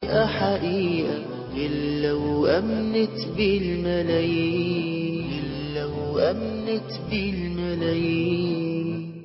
حقيقة إلا وأمنت بالملايين إلا وأمنت بالملايين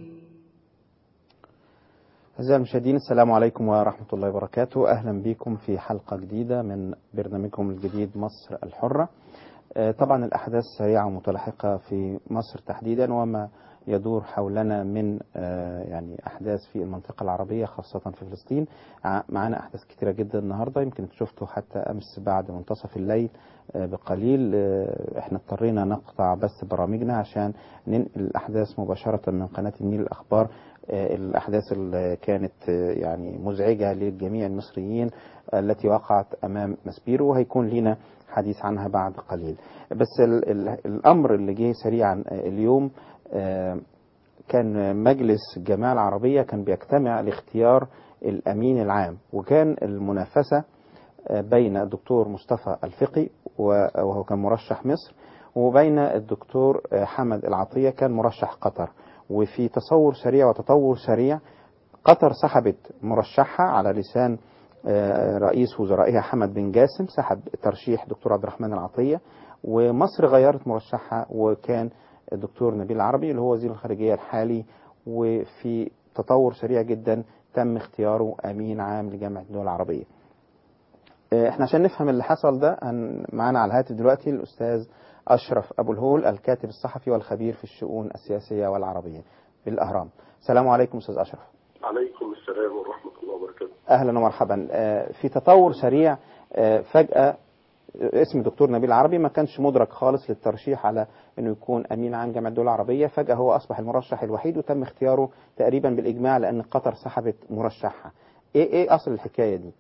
أعزائي المشاهدين السلام عليكم ورحمة الله وبركاته أهلا بكم في حلقة جديدة من برنامجكم الجديد مصر الحرة آه، طبعا الأحداث سريعة ومتلاحقة في مصر تحديدا وما يدور حولنا من آه، يعني أحداث في المنطقة العربية خاصة في فلسطين ع- معانا أحداث كتيرة جدا النهاردة يمكن شفتوا حتى أمس بعد منتصف الليل آه، بقليل آه، احنا اضطرينا نقطع بس برامجنا عشان ننقل الأحداث مباشرة من قناة النيل الأخبار آه، الأحداث اللي كانت آه، يعني مزعجة لجميع المصريين التي وقعت أمام مسبيرو وهيكون لنا حديث عنها بعد قليل بس ال ال الأمر اللي جه سريعا آه، اليوم آه، كان مجلس الجماعة العربية كان بيجتمع لاختيار الأمين العام وكان المنافسة آه، بين الدكتور مصطفى الفقي و- وهو كان مرشح مصر وبين الدكتور آه، حمد العطية كان مرشح قطر وفي تصور سريع وتطور سريع قطر سحبت مرشحها على لسان آه، رئيس وزرائها حمد بن جاسم سحب ترشيح دكتور عبد الرحمن العطية ومصر غيرت مرشحها وكان الدكتور نبيل العربي اللي هو وزير الخارجية الحالي وفي تطور سريع جدا تم اختياره أمين عام لجامعة الدول العربية آه، احنا عشان نفهم اللي حصل ده هن- معانا على الهاتف دلوقتي الأستاذ أشرف أبو الهول الكاتب الصحفي والخبير في الشؤون السياسية والعربية في الأهرام السلام عليكم أستاذ أشرف عليكم السلام ورحمة الله وبركاته اهلا ومرحبا آه، في تطور سريع آه، فجاه اسم دكتور نبيل العربي ما كانش مدرك خالص للترشيح على انه يكون امين عام جامعه الدول العربيه فجاه هو اصبح المرشح الوحيد وتم اختياره تقريبا بالاجماع لان قطر سحبت مرشحها ايه ايه اصل الحكايه دي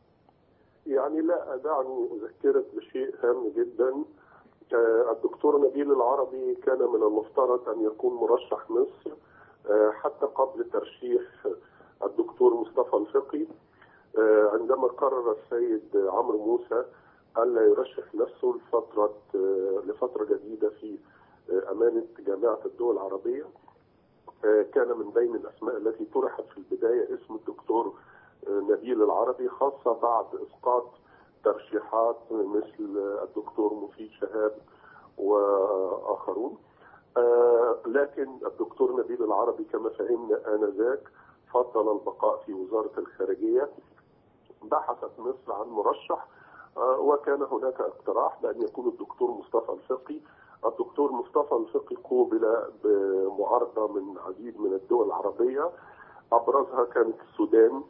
يعني لا دعني أذكرك بشيء هام جدا آه، الدكتور نبيل العربي كان من المفترض أن يكون مرشح مصر آه، حتى قبل ترشيح الدكتور مصطفى الفقي آه، عندما قرر السيد عمرو موسى ألا يرشح نفسه لفترة آه، لفترة جديدة في آه، أمانة جامعة الدول العربية آه، كان من بين الأسماء التي طرحت في البداية اسم الدكتور آه، نبيل العربي خاصة بعد إسقاط ترشيحات مثل آه، الدكتور مفيد شهاب وآخرون آه، لكن الدكتور نبيل العربي كما فهمنا آنذاك فضل البقاء في وزارة الخارجية بحثت مصر عن مرشح آه، وكان هناك اقتراح بأن يكون الدكتور مصطفى الفقي الدكتور مصطفى الفقي قوبل بمعارضة من عديد من الدول العربية أبرزها كانت السودان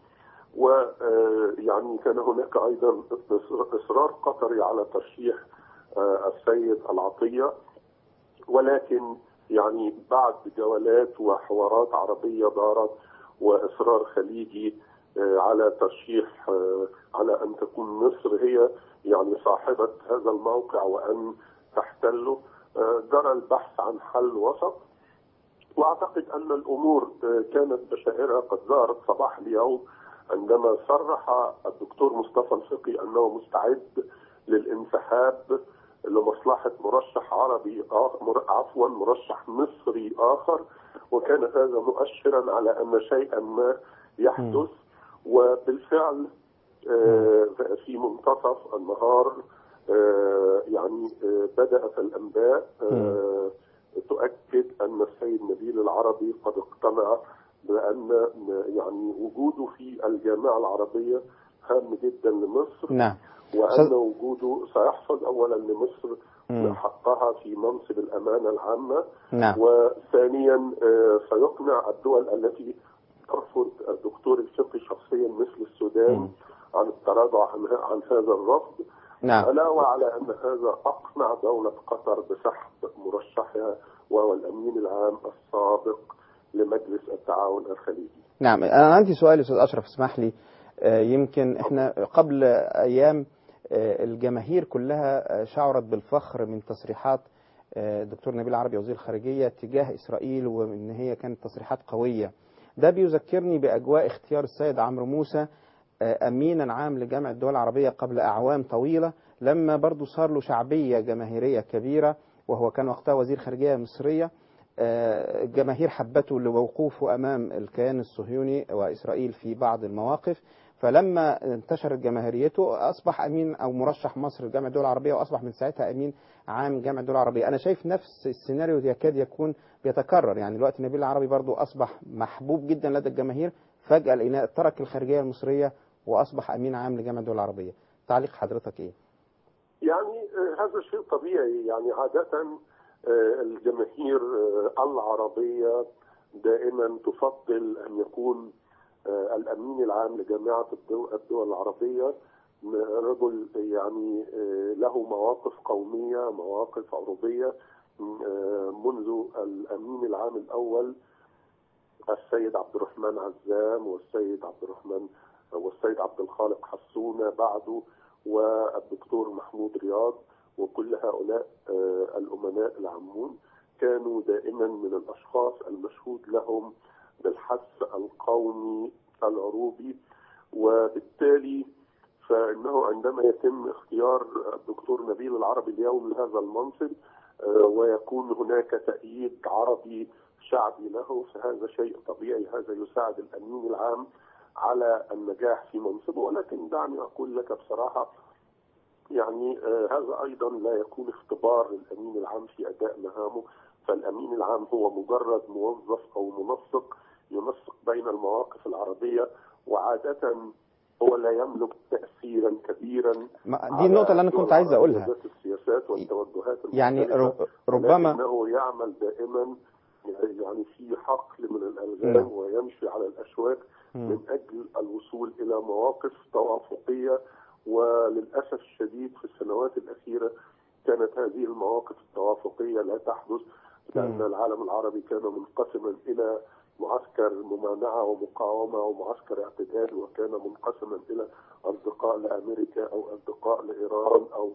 ويعني كان هناك أيضا إصرار قطري على ترشيح آه، السيد العطية ولكن يعني بعد جولات وحوارات عربية دارت وإصرار خليجي آه، على ترشيح آه، على أن تكون مصر هي يعني صاحبة هذا الموقع وأن تحتله آه، جرى البحث عن حل وسط واعتقد ان الامور آه، كانت بشائرها قد ظهرت صباح اليوم عندما صرح الدكتور مصطفى الفقي انه مستعد للانسحاب لمصلحه مرشح عربي آخر مر- عفوا مرشح مصري اخر وكان هذا مؤشرا على ان شيئا ما يحدث وبالفعل آه، في منتصف النهار آه، يعني آه، بدات الانباء آه، تؤكد ان السيد نبيل العربي قد اقتنع بان يعني وجوده في الجامعه العربيه هام جدا لمصر نعم وان أستاذ- وجوده سيحفظ اولا لمصر مم. حقها في منصب الامانه العامه نعم وثانيا آه، سيقنع الدول التي ترفض الدكتور الفقي شخصيا مثل السودان مم. عن التراجع عن عن هذا الرفض نعم علاوة على أن هذا أقنع دولة قطر بسحب مرشحها وهو الأمين العام السابق لمجلس التعاون الخليجي نعم انا عندي سؤال يا استاذ اشرف اسمح لي آه، يمكن احنا قبل ايام آه، الجماهير كلها آه، شعرت بالفخر من تصريحات آه، الدكتور نبيل عربي وزير الخارجيه تجاه اسرائيل وان هي كانت تصريحات قويه ده بيذكرني باجواء اختيار السيد عمرو موسى آه، امينا عام لجامعه الدول العربيه قبل اعوام طويله لما برضه صار له شعبيه جماهيريه كبيره وهو كان وقتها وزير خارجيه مصريه آه، الجماهير حبته لوقوفه امام الكيان الصهيوني واسرائيل في بعض المواقف فلما انتشرت جماهيريته اصبح امين او مرشح مصر لجامعه الدول العربيه واصبح من ساعتها امين عام جامعه الدول العربيه انا شايف نفس السيناريو يكاد يكون بيتكرر يعني دلوقتي نبيل العربي برضو اصبح محبوب جدا لدى الجماهير فجاه لقيناه ترك الخارجيه المصريه واصبح امين عام لجامعه الدول العربيه تعليق حضرتك ايه يعني آه، هذا شيء طبيعي يعني عادة آه، الجماهير آه، العربية دائما تفضل أن يكون آه، الأمين العام لجامعة الدول الدول العربية م- رجل يعني آه، له مواقف قومية مواقف عربية م- آه، منذ الأمين العام الأول السيد عبد الرحمن عزام والسيد عبد الرحمن والسيد عبد الخالق حسونة بعده والدكتور محمود رياض وكل هؤلاء آه، الأمناء العامون كانوا دائما من الأشخاص المشهود لهم بالحث القومي العروبي وبالتالي فإنه عندما يتم اختيار الدكتور نبيل العربي اليوم لهذا المنصب آه، ويكون هناك تأييد عربي شعبي له فهذا شيء طبيعي هذا يساعد الأمين العام على النجاح في منصبه ولكن دعني أقول لك بصراحة يعني آه، هذا أيضا لا يكون اختبار للأمين العام في أداء مهامه فالأمين العام هو مجرد موظف أو منسق ينسق بين المواقف العربية وعادة هو لا يملك تأثيرا كبيرا ما- دي النقطه اللي انا كنت عايز اقولها ذات السياسات والتوجهات يعني المختلفة. ر- ربما لكنه يعمل دائما يعني في حقل من الالغام نعم. ويمشي على الاشواك مم. من اجل الوصول الى مواقف توافقيه وللاسف الشديد في السنوات الاخيره كانت هذه المواقف التوافقيه لا تحدث لان مم. العالم العربي كان منقسما الى معسكر ممانعه ومقاومه ومعسكر اعتدال وكان منقسما الى اصدقاء لامريكا او اصدقاء لايران او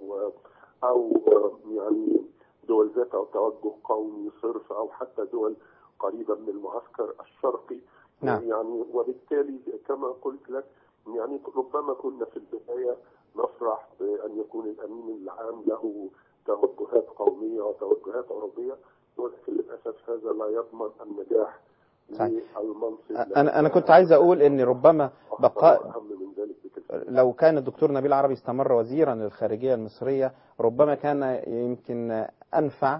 او يعني دول ذات توجه قومي صرف او حتى دول قريبه من المعسكر الشرقي نعم. يعني وبالتالي كما قلت لك يعني ربما كنا في البدايه نفرح بان يكون الامين العام له توجهات قوميه وتوجهات عربيه ولكن للاسف هذا لا يضمن النجاح صحيح. للمنصب انا انا كنت عايز اقول ان ربما بقاء اهم من ذلك بكثير لو كان الدكتور نبيل عربي استمر وزيرا للخارجية المصرية ربما كان يمكن أنفع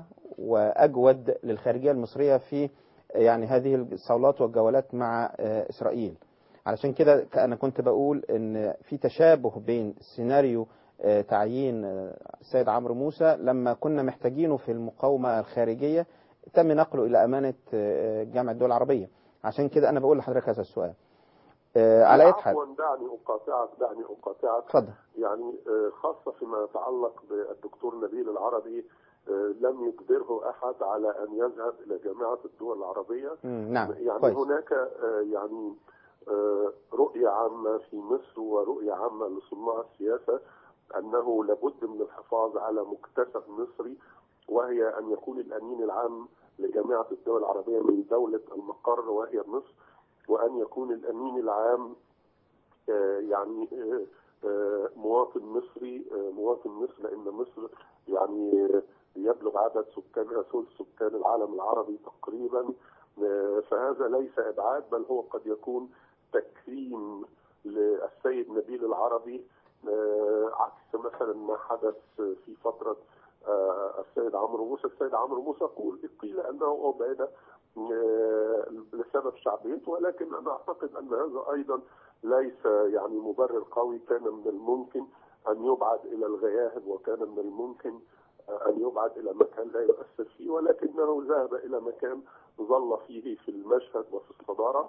وأجود للخارجية المصرية في يعني هذه الصولات والجولات مع آه، إسرائيل علشان كده أنا كنت بقول إن في تشابه بين سيناريو آه، تعيين آه، السيد عمرو موسى لما كنا محتاجينه في المقاومة الخارجية تم نقله إلى أمانة آه، جامعة الدول العربية عشان كده أنا بقول لحضرتك هذا السؤال آه، على أي حال عفوا دعني اقاطعك دعني اقاطعك اتفضل يعني آه، خاصة فيما يتعلق بالدكتور نبيل العربي آه، لم يجبره أحد على أن يذهب إلى جامعة الدول العربية مم، نعم يعني كويس هناك آه، يعني آه، رؤية عامة في مصر ورؤية عامة لصناع السياسة أنه لابد من الحفاظ على مكتسب مصري وهي أن يكون الأمين العام لجامعة الدول العربية من دولة المقر وهي مصر وأن يكون الأمين العام آه، يعني آه، آه، مواطن مصري آه، مواطن مصر لأن مصر يعني آه، يبلغ عدد سكانها ثلث سكان العالم العربي تقريبا آه، فهذا ليس إبعاد بل هو قد يكون تكريم للسيد نبيل العربي آه، عكس مثلا ما حدث في فترة آه، السيد عمرو موسى السيد عمرو موسى قول قيل أنه أبعد آه، لسبب شعبيته ولكن أنا أعتقد أن هذا أيضا ليس يعني مبرر قوي كان من الممكن أن يبعد إلى الغياهب وكان من الممكن آه، أن يبعد إلى مكان لا يؤثر فيه ولكنه ذهب إلى مكان ظل فيه في المشهد وفي الصدارة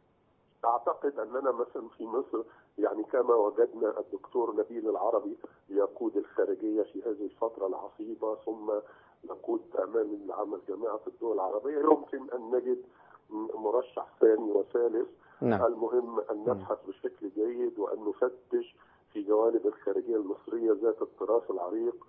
أعتقد أننا مثلا في مصر يعني كما وجدنا الدكتور نبيل العربي يقود الخارجية في هذه الفترة العصيبة ثم يقود أمام العمل جامعة الدول العربية يمكن أن نجد مرشح ثاني وثالث نعم المهم أن نبحث بشكل جيد وأن نفتش في جوانب الخارجية المصرية ذات التراث العريق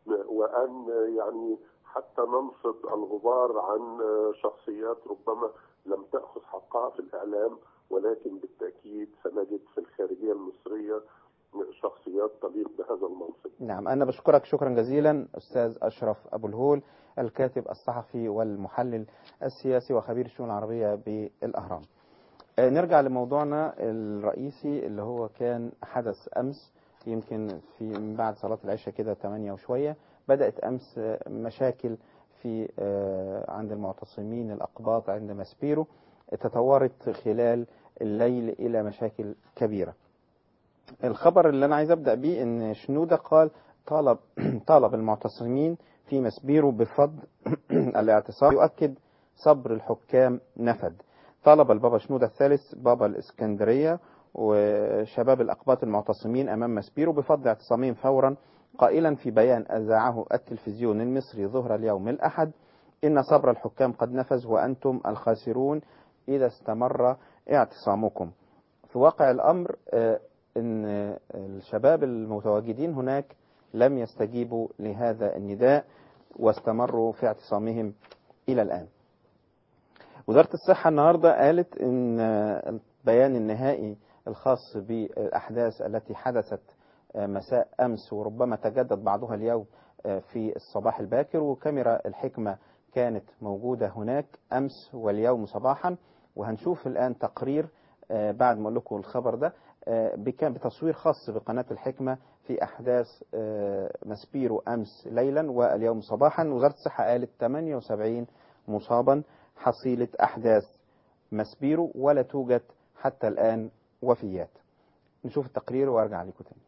وأن يعني حتى ننفض الغبار عن شخصيات ربما لم تأخذ حقها في الإعلام ولكن بالتأكيد سنجد في الخارجية المصرية شخصيات تليق بهذا المنصب نعم أنا بشكرك شكرا جزيلا أستاذ أشرف أبو الهول الكاتب الصحفي والمحلل السياسي وخبير الشؤون العربية بالأهرام آه، نرجع لموضوعنا الرئيسي اللي هو كان حدث أمس يمكن في من بعد صلاة العشاء كده 8 وشوية بدأت أمس آه، مشاكل في آه، عند المعتصمين الأقباط عند ماسبيرو تطورت خلال الليل إلى مشاكل كبيرة الخبر اللي أنا عايز أبدأ بيه إن شنودة قال طالب طالب المعتصمين في مسبيرو بفض الاعتصام يؤكد صبر الحكام نفد طالب البابا شنودة الثالث بابا الإسكندرية وشباب الأقباط المعتصمين أمام مسبيرو بفضل اعتصامهم فورا قائلا في بيان أذاعه التلفزيون المصري ظهر اليوم الأحد إن صبر الحكام قد نفذ وأنتم الخاسرون إذا استمر اعتصامكم في واقع الأمر آه، إن الشباب المتواجدين هناك لم يستجيبوا لهذا النداء واستمروا في اعتصامهم إلى الآن وزارة الصحة النهاردة قالت إن البيان النهائي الخاص بالأحداث التي حدثت مساء أمس وربما تجدد بعضها اليوم في الصباح الباكر وكاميرا الحكمة كانت موجودة هناك أمس واليوم صباحا وهنشوف الآن تقرير بعد ما أقول لكم الخبر ده كان بتصوير خاص بقناة الحكمة في أحداث مسبيرو أمس ليلا واليوم صباحا وزارة الصحة قالت 78 مصابا حصيلة أحداث مسبيرو ولا توجد حتى الآن وفيات نشوف التقرير وارجع لكم تاني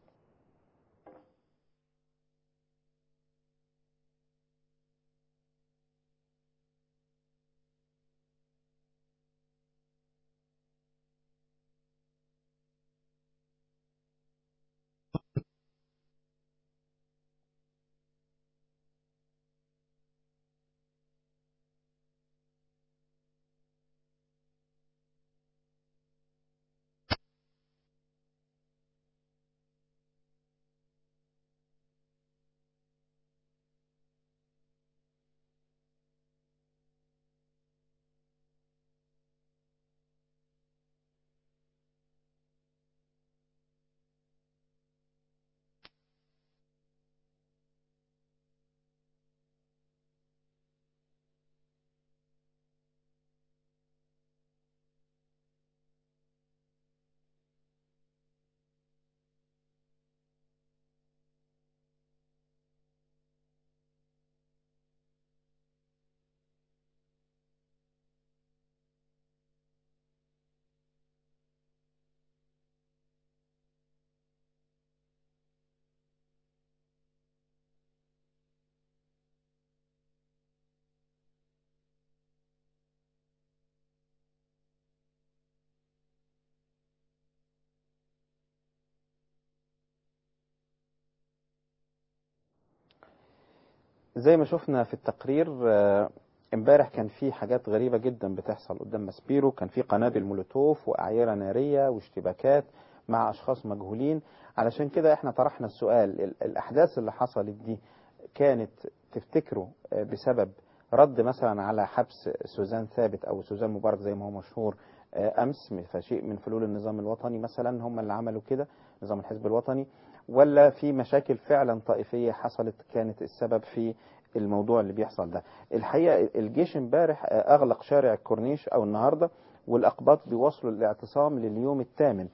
زي ما شفنا في التقرير آه، امبارح كان في حاجات غريبة جدا بتحصل قدام ماسبيرو كان في قنابل مولوتوف وأعيرة نارية واشتباكات مع أشخاص مجهولين علشان كده احنا طرحنا السؤال ال- الأحداث اللي حصلت دي كانت تفتكروا آه، بسبب رد مثلا على حبس سوزان ثابت أو سوزان مبارك زي ما هو مشهور آه، أمس فشيء من فلول النظام الوطني مثلا هم اللي عملوا كده نظام الحزب الوطني ولا في مشاكل فعلا طائفية حصلت كانت السبب في الموضوع اللي بيحصل ده الحقيقة الجيش امبارح آه، أغلق شارع الكورنيش أو النهاردة والأقباط بيواصلوا الاعتصام لليوم الثامن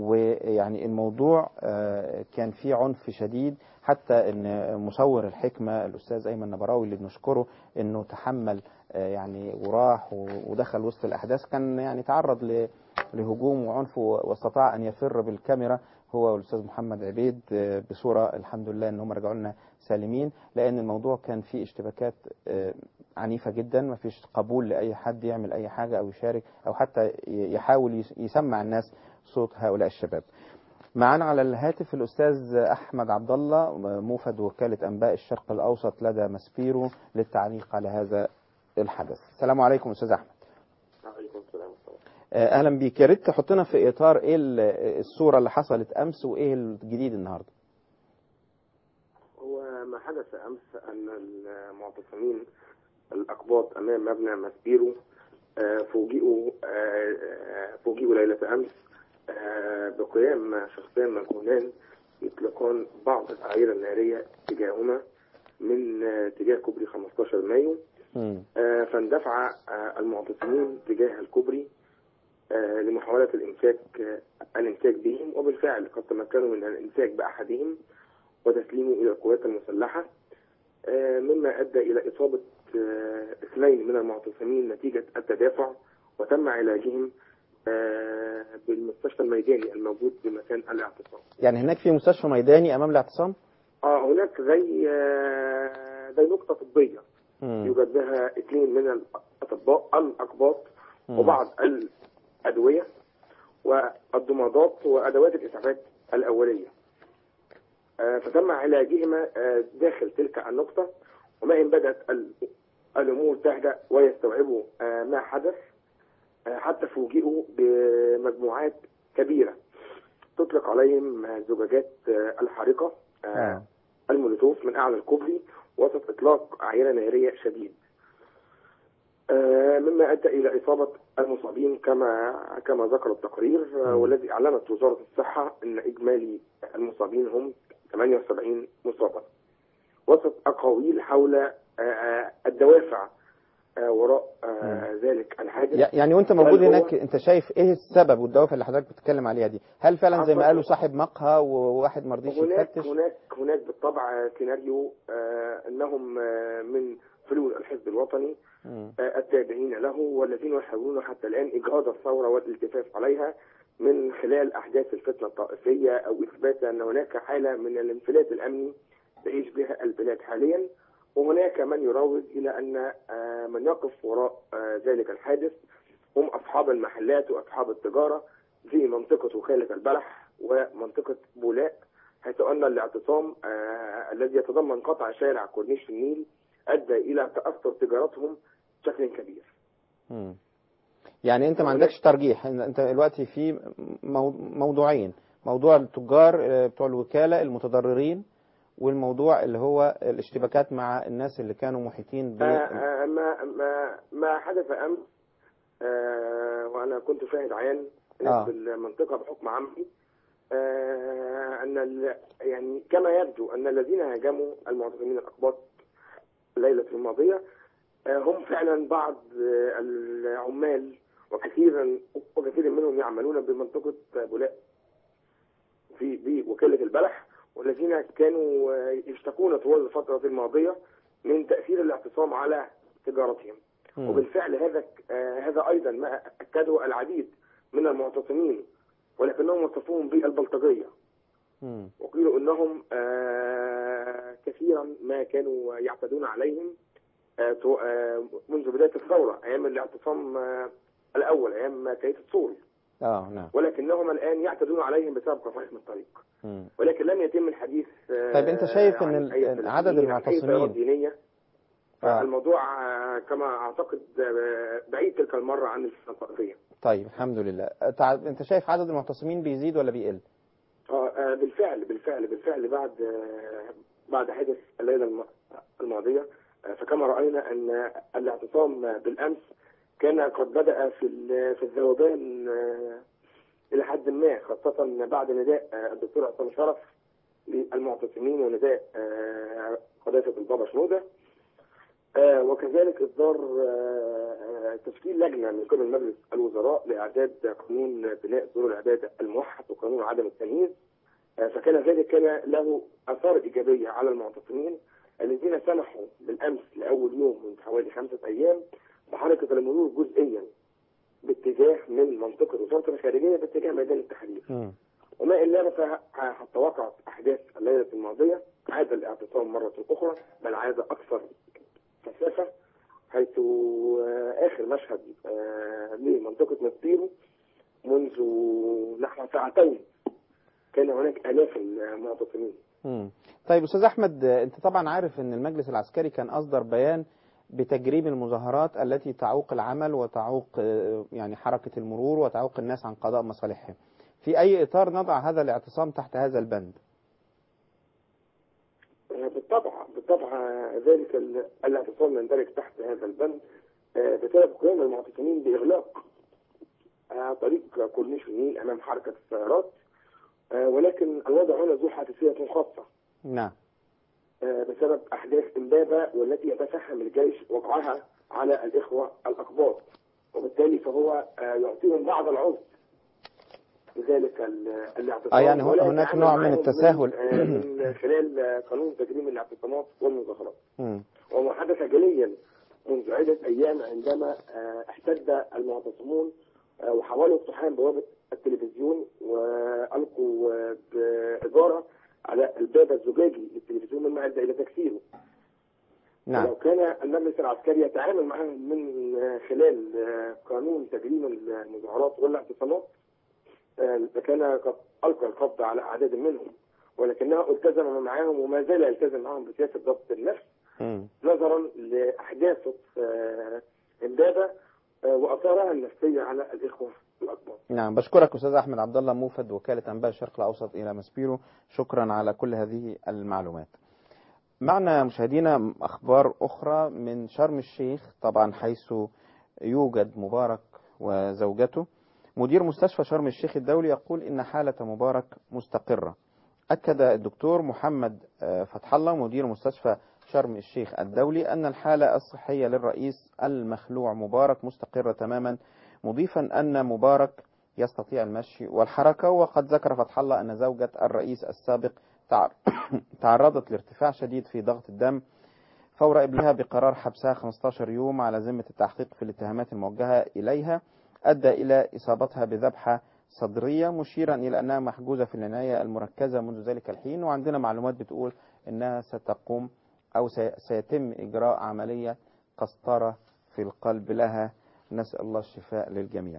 ويعني الموضوع آه، كان فيه عنف شديد حتى ان مصور الحكمة الأستاذ أيمن نبراوي اللي بنشكره انه تحمل آه، يعني وراح و- ودخل وسط الأحداث كان يعني تعرض ل- لهجوم وعنف واستطاع أن يفر بالكاميرا هو والأستاذ محمد عبيد آه، بصورة الحمد لله ان هم رجعوا لنا سالمين لأن الموضوع كان فيه اشتباكات آه، عنيفة جدا ما فيش قبول لأي حد يعمل أي حاجة أو يشارك أو حتى ي- يحاول يس- يسمع الناس صوت هؤلاء الشباب معانا على الهاتف الأستاذ أحمد عبد الله موفد وكالة أنباء الشرق الأوسط لدى ماسبيرو للتعليق على هذا الحدث السلام عليكم أستاذ أحمد عليكم السلام ورحمة الله. آه، أهلا بيك يا ريت تحطنا في إطار إيه ال- الصورة اللي حصلت أمس وإيه الجديد النهاردة هو ما حدث أمس أن المعتصمين الأقباط أمام مبنى ماسبيرو آه، فوجئوا آه، آه، فوجئوا ليلة أمس آه، بقيام شخصين مجهولان يطلقان بعض الأعيرة النارية تجاههما من آه، تجاه كوبري 15 مايو مم. آه، فاندفع آه، المعتصمين تجاه الكوبري آه، لمحاولة الإمساك آه، الإمساك بهم وبالفعل قد تمكنوا من الإمساك بأحدهم وتسليمه إلى القوات المسلحة آه، مما أدى إلى إصابة آه، اثنين من المعتصمين نتيجة التدافع وتم علاجهم آه، بالمستشفى الميداني الموجود بمكان الاعتصام. يعني هناك في مستشفى ميداني امام الاعتصام اه هناك زي آه، زي نقطة طبية مم. يوجد بها اثنين من الأطباء الأقباط مم. وبعض الأدوية والضمادات وأدوات الإسعافات الأولية آه، فتم علاجهما آه، داخل تلك النقطة وما إن بدأت ال- الأمور تهدأ ويستوعبوا آه، ما حدث آه، حتى فوجئوا بمجموعات كبيرة تطلق عليهم آه، زجاجات آه، الحارقة آه، آه. المولوتوف من أعلى الكوبري وسط إطلاق عينة نارية شديد آه، مما أدى إلى إصابة المصابين كما كما ذكر التقرير آه، مم. والذي أعلنت وزارة الصحة أن إجمالي المصابين هم 78 مصابا وسط أقاويل حول آه، آه، الدوافع آه، وراء آه، ذلك الحادث يع- يعني وانت موجود هل هو- هناك انت شايف ايه السبب والدوافع اللي حضرتك بتتكلم عليها دي هل فعلا زي ما أعتقد- قالوا صاحب مقهى وواحد ما رضيش هناك يفتش هناك هناك بالطبع سيناريو آه، انهم آه، من فلول الحزب الوطني مم. آه، التابعين له والذين يحاولون حتى الان اجهاض الثوره والالتفاف عليها من خلال احداث الفتنه الطائفيه او اثبات ان هناك حاله من الانفلات الامني تعيش بها البلاد حاليا وهناك من يروج الى ان آه، من يقف وراء آه، ذلك الحادث هم اصحاب المحلات واصحاب التجاره في منطقه وكاله البلح ومنطقه بولاء حيث ان الاعتصام آه، الذي يتضمن قطع شارع كورنيش النيل ادى الى تاثر تجارتهم بشكل كبير. مم. يعني انت ما عندكش ترجيح إن انت دلوقتي في مو- موضوعين موضوع التجار آه، بتوع الوكالة المتضررين والموضوع اللي هو الاشتباكات مع الناس اللي كانوا محيطين ب آه، آه، ما ما ما حدث امس آه، وانا كنت شاهد عيان آه. في المنطقه بحكم عملي آه، ان ال- يعني كما يبدو ان الذين هاجموا المعتصمين الاقباط الليله الماضيه آه، هم فعلا بعض آه، العمال وكثيرا وكثير منهم يعملون بمنطقه بولاء في بوكاله البلح والذين كانوا آه، يشتكون طوال الفتره الماضيه من تاثير الاعتصام على تجارتهم مم. وبالفعل هذا آه، هذا ايضا ما اكده العديد من المعتصمين ولكنهم وصفوهم بالبلطجيه مم. وقيلوا انهم آه، كثيرا ما كانوا يعتدون عليهم آه، تو- آه، منذ بدايه الثوره ايام الاعتصام آه، الاول ايام كيس الصول اه نعم ولكنهم الان يعتدون عليهم بسبب قطعهم الطريق مم. ولكن لم يتم الحديث آه، طيب أنت شايف إن عن ال- أي إن عدد فلسطينيين، عن أي المعتصمين- تيارات دينيه آه. الموضوع آه، كما اعتقد آه، بعيد تلك المره عن الفتنه الطائفيه طيب الحمد لله تع- انت شايف عدد المعتصمين بيزيد ولا بيقل آه، آه، بالفعل بالفعل بالفعل بعد آه، بعد حدث الليله الم- الماضيه آه، فكما راينا ان الاعتصام بالامس كان قد بدا في ال- في الذوبان آه، الى حد ما خاصه بعد نداء آه، الدكتور عصام شرف للمعتصمين ونداء آه، قداسه البابا شنوده آه، وكذلك اصدار آه، آه، تشكيل لجنه من قبل مجلس الوزراء لاعداد قانون بناء دور العباده الموحد وقانون عدم التمييز آه، فكان ذلك كان له اثار ايجابيه على المعتصمين الذين سمحوا بالامس لاول يوم من حوالي خمسه ايام بحركه المرور جزئيا باتجاه من منطقه وزاره الخارجيه باتجاه ميدان التحرير مم. وما إن لبث حتى وقعت أحداث الليلة الماضية عاد الاعتصام مرة أخرى بل عاد أكثر كثافة حيث آه، آخر مشهد آه، لمنطقة نصيرو منذ نحو ساعتين كان هناك آلاف المعتصمين مم. طيب استاذ احمد آه، انت طبعا عارف ان المجلس العسكري كان اصدر بيان بتجريم المظاهرات التي تعوق العمل وتعوق آه، يعني حركة المرور وتعوق الناس عن قضاء مصالحهم في اي اطار نضع هذا الاعتصام تحت هذا البند آه، بالطبع بالطبع آه، ذلك ال- الاعتصام يندرج تحت هذا البند آه، بسبب قيام المعتصمين بإغلاق آه، طريق كورنيش النيل أمام حركة السيارات آه، ولكن الوضع هنا ذو حساسية خاصة نعم آه، بسبب أحداث إمبابة والتي يتفهم الجيش وقعها على الإخوة الأقباط وبالتالي فهو آه، يعطيهم بعض العذر لذلك ال- الاعتصام آه، يعني هن- ولا هناك يتعامل نوع من معهم التساهل. آه، من خلال آه، قانون تجريم الاعتصامات والمظاهرات مم. وما حدث جليا منذ عدة أيام عندما آه، احتد المعتصمون آه، وحاولوا اقتحام بوابة التلفزيون وألقوا آه، بعبارة على الباب الزجاجي للتلفزيون مما أدى إلى تكسيره نعم ولو كان المجلس العسكري يتعامل معهم من آه، خلال آه، قانون تجريم المظاهرات والاعتصامات آه، لكان قد ألقى القبض على أعداد منهم ولكنه التزم معهم وما زال يلتزم معهم بسياسة ضبط النفس مم. نظرا لاحداث آه، امبابه آه، واثارها النفسيه على الاخوه الاكبر. نعم بشكرك أستاذ أحمد عبد الله موفد وكالة أنباء الشرق الأوسط إلى مسبيرو شكرا على كل هذه المعلومات معنا مشاهدينا أخبار أخرى من شرم الشيخ طبعا حيث يوجد مبارك وزوجته مدير مستشفى شرم الشيخ الدولي يقول إن حالة مبارك مستقرة أكد الدكتور محمد آه، فتح الله مدير مستشفى شرم الشيخ الدولي أن الحالة الصحية للرئيس المخلوع مبارك مستقرة تماما مضيفا أن مبارك يستطيع المشي والحركة وقد ذكر فتح الله أن زوجة الرئيس السابق تعر- تعرضت لارتفاع شديد في ضغط الدم فور ابنها بقرار حبسها 15 يوم على ذمة التحقيق في الاتهامات الموجهة إليها أدى إلى إصابتها بذبحة صدرية مشيرا إلى أنها محجوزة في العناية المركزة منذ ذلك الحين وعندنا معلومات بتقول أنها ستقوم أو سي- سيتم إجراء عملية قسطرة في القلب لها نسأل الله الشفاء للجميع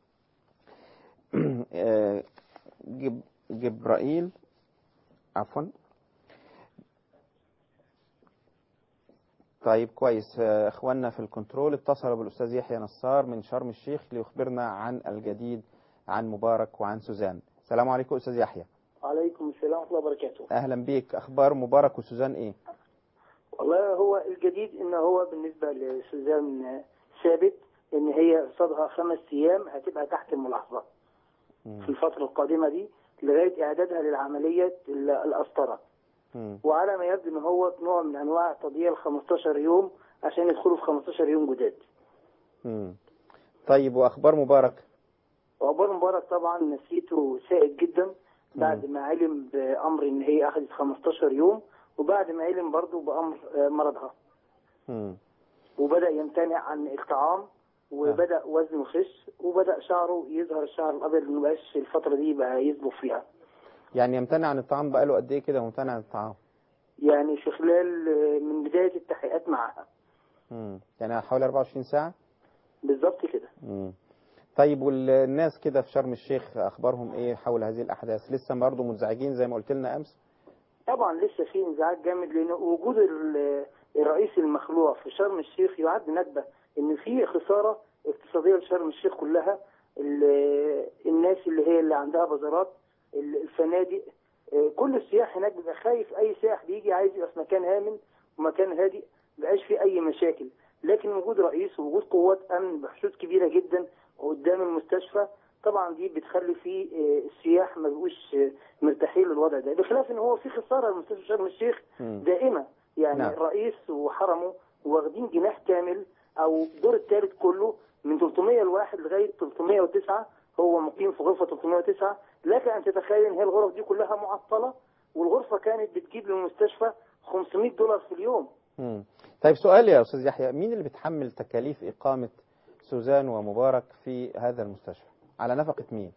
آه، جب جبرائيل عفوا طيب كويس آه، اخواننا في الكنترول اتصلوا بالاستاذ يحيى نصار من شرم الشيخ ليخبرنا عن الجديد عن مبارك وعن سوزان السلام عليكم استاذ يحيى عليكم السلام ورحمة الله وبركاته اهلا بيك اخبار مبارك وسوزان ايه والله هو الجديد ان هو بالنسبة لسوزان ثابت ان هي قصادها خمس ايام هتبقى تحت الملاحظة مم. في الفترة القادمة دي لغاية اعدادها للعملية ال- القسطرة مم. وعلى ما يبدو ان هو نوع من انواع تضييع ال 15 يوم عشان يدخلوا في 15 يوم جداد مم. طيب واخبار مبارك وعقبال مبارك طبعا نفسيته سائد جدا بعد ما علم بامر ان هي اخذت 15 يوم وبعد ما علم برضه بامر آه، مرضها مم. وبدا يمتنع عن الطعام وبدا وزنه يخس وبدا شعره يظهر الشعر الابيض اللي مبقاش الفتره دي بقى يصبغ فيها يعني يمتنع عن الطعام بقاله قد ايه كده ممتنع عن الطعام يعني في خلال آه، من بدايه التحقيقات معها مم. يعني حوالي 24 ساعة بالظبط كده مم. طيب والناس كده في شرم الشيخ اخبارهم ايه حول هذه الاحداث لسه برضه منزعجين زي ما قلت لنا امس طبعا لسه في انزعاج جامد لان وجود ال- الرئيس المخلوع في شرم الشيخ يعد نكبه ان في خساره اقتصاديه لشرم الشيخ كلها ال- الناس اللي هي اللي عندها بازارات ال- الفنادق آه، كل السياح هناك بيبقى خايف اي سائح بيجي عايز يبقى في مكان امن ومكان هادئ مبقاش فيه اي مشاكل لكن وجود رئيس ووجود قوات امن بحشود كبيره جدا قدام المستشفى طبعا دي بتخلي فيه آه، السياح ما بيبقوش آه، مرتاحين للوضع ده بخلاف ان هو في خساره لمستشفى شرم الشيخ مم. دائمه يعني نعم. نعم. الرئيس وحرمه واخدين جناح كامل او الدور الثالث كله من 301 لغايه 309 هو مقيم في غرفه 309 لك ان تتخيل ان هي الغرف دي كلها معطله والغرفه كانت بتجيب للمستشفى 500 دولار في اليوم مم. طيب سؤال يا استاذ يحيى مين اللي بيتحمل تكاليف اقامة سوزان ومبارك في هذا المستشفى على نفقة مين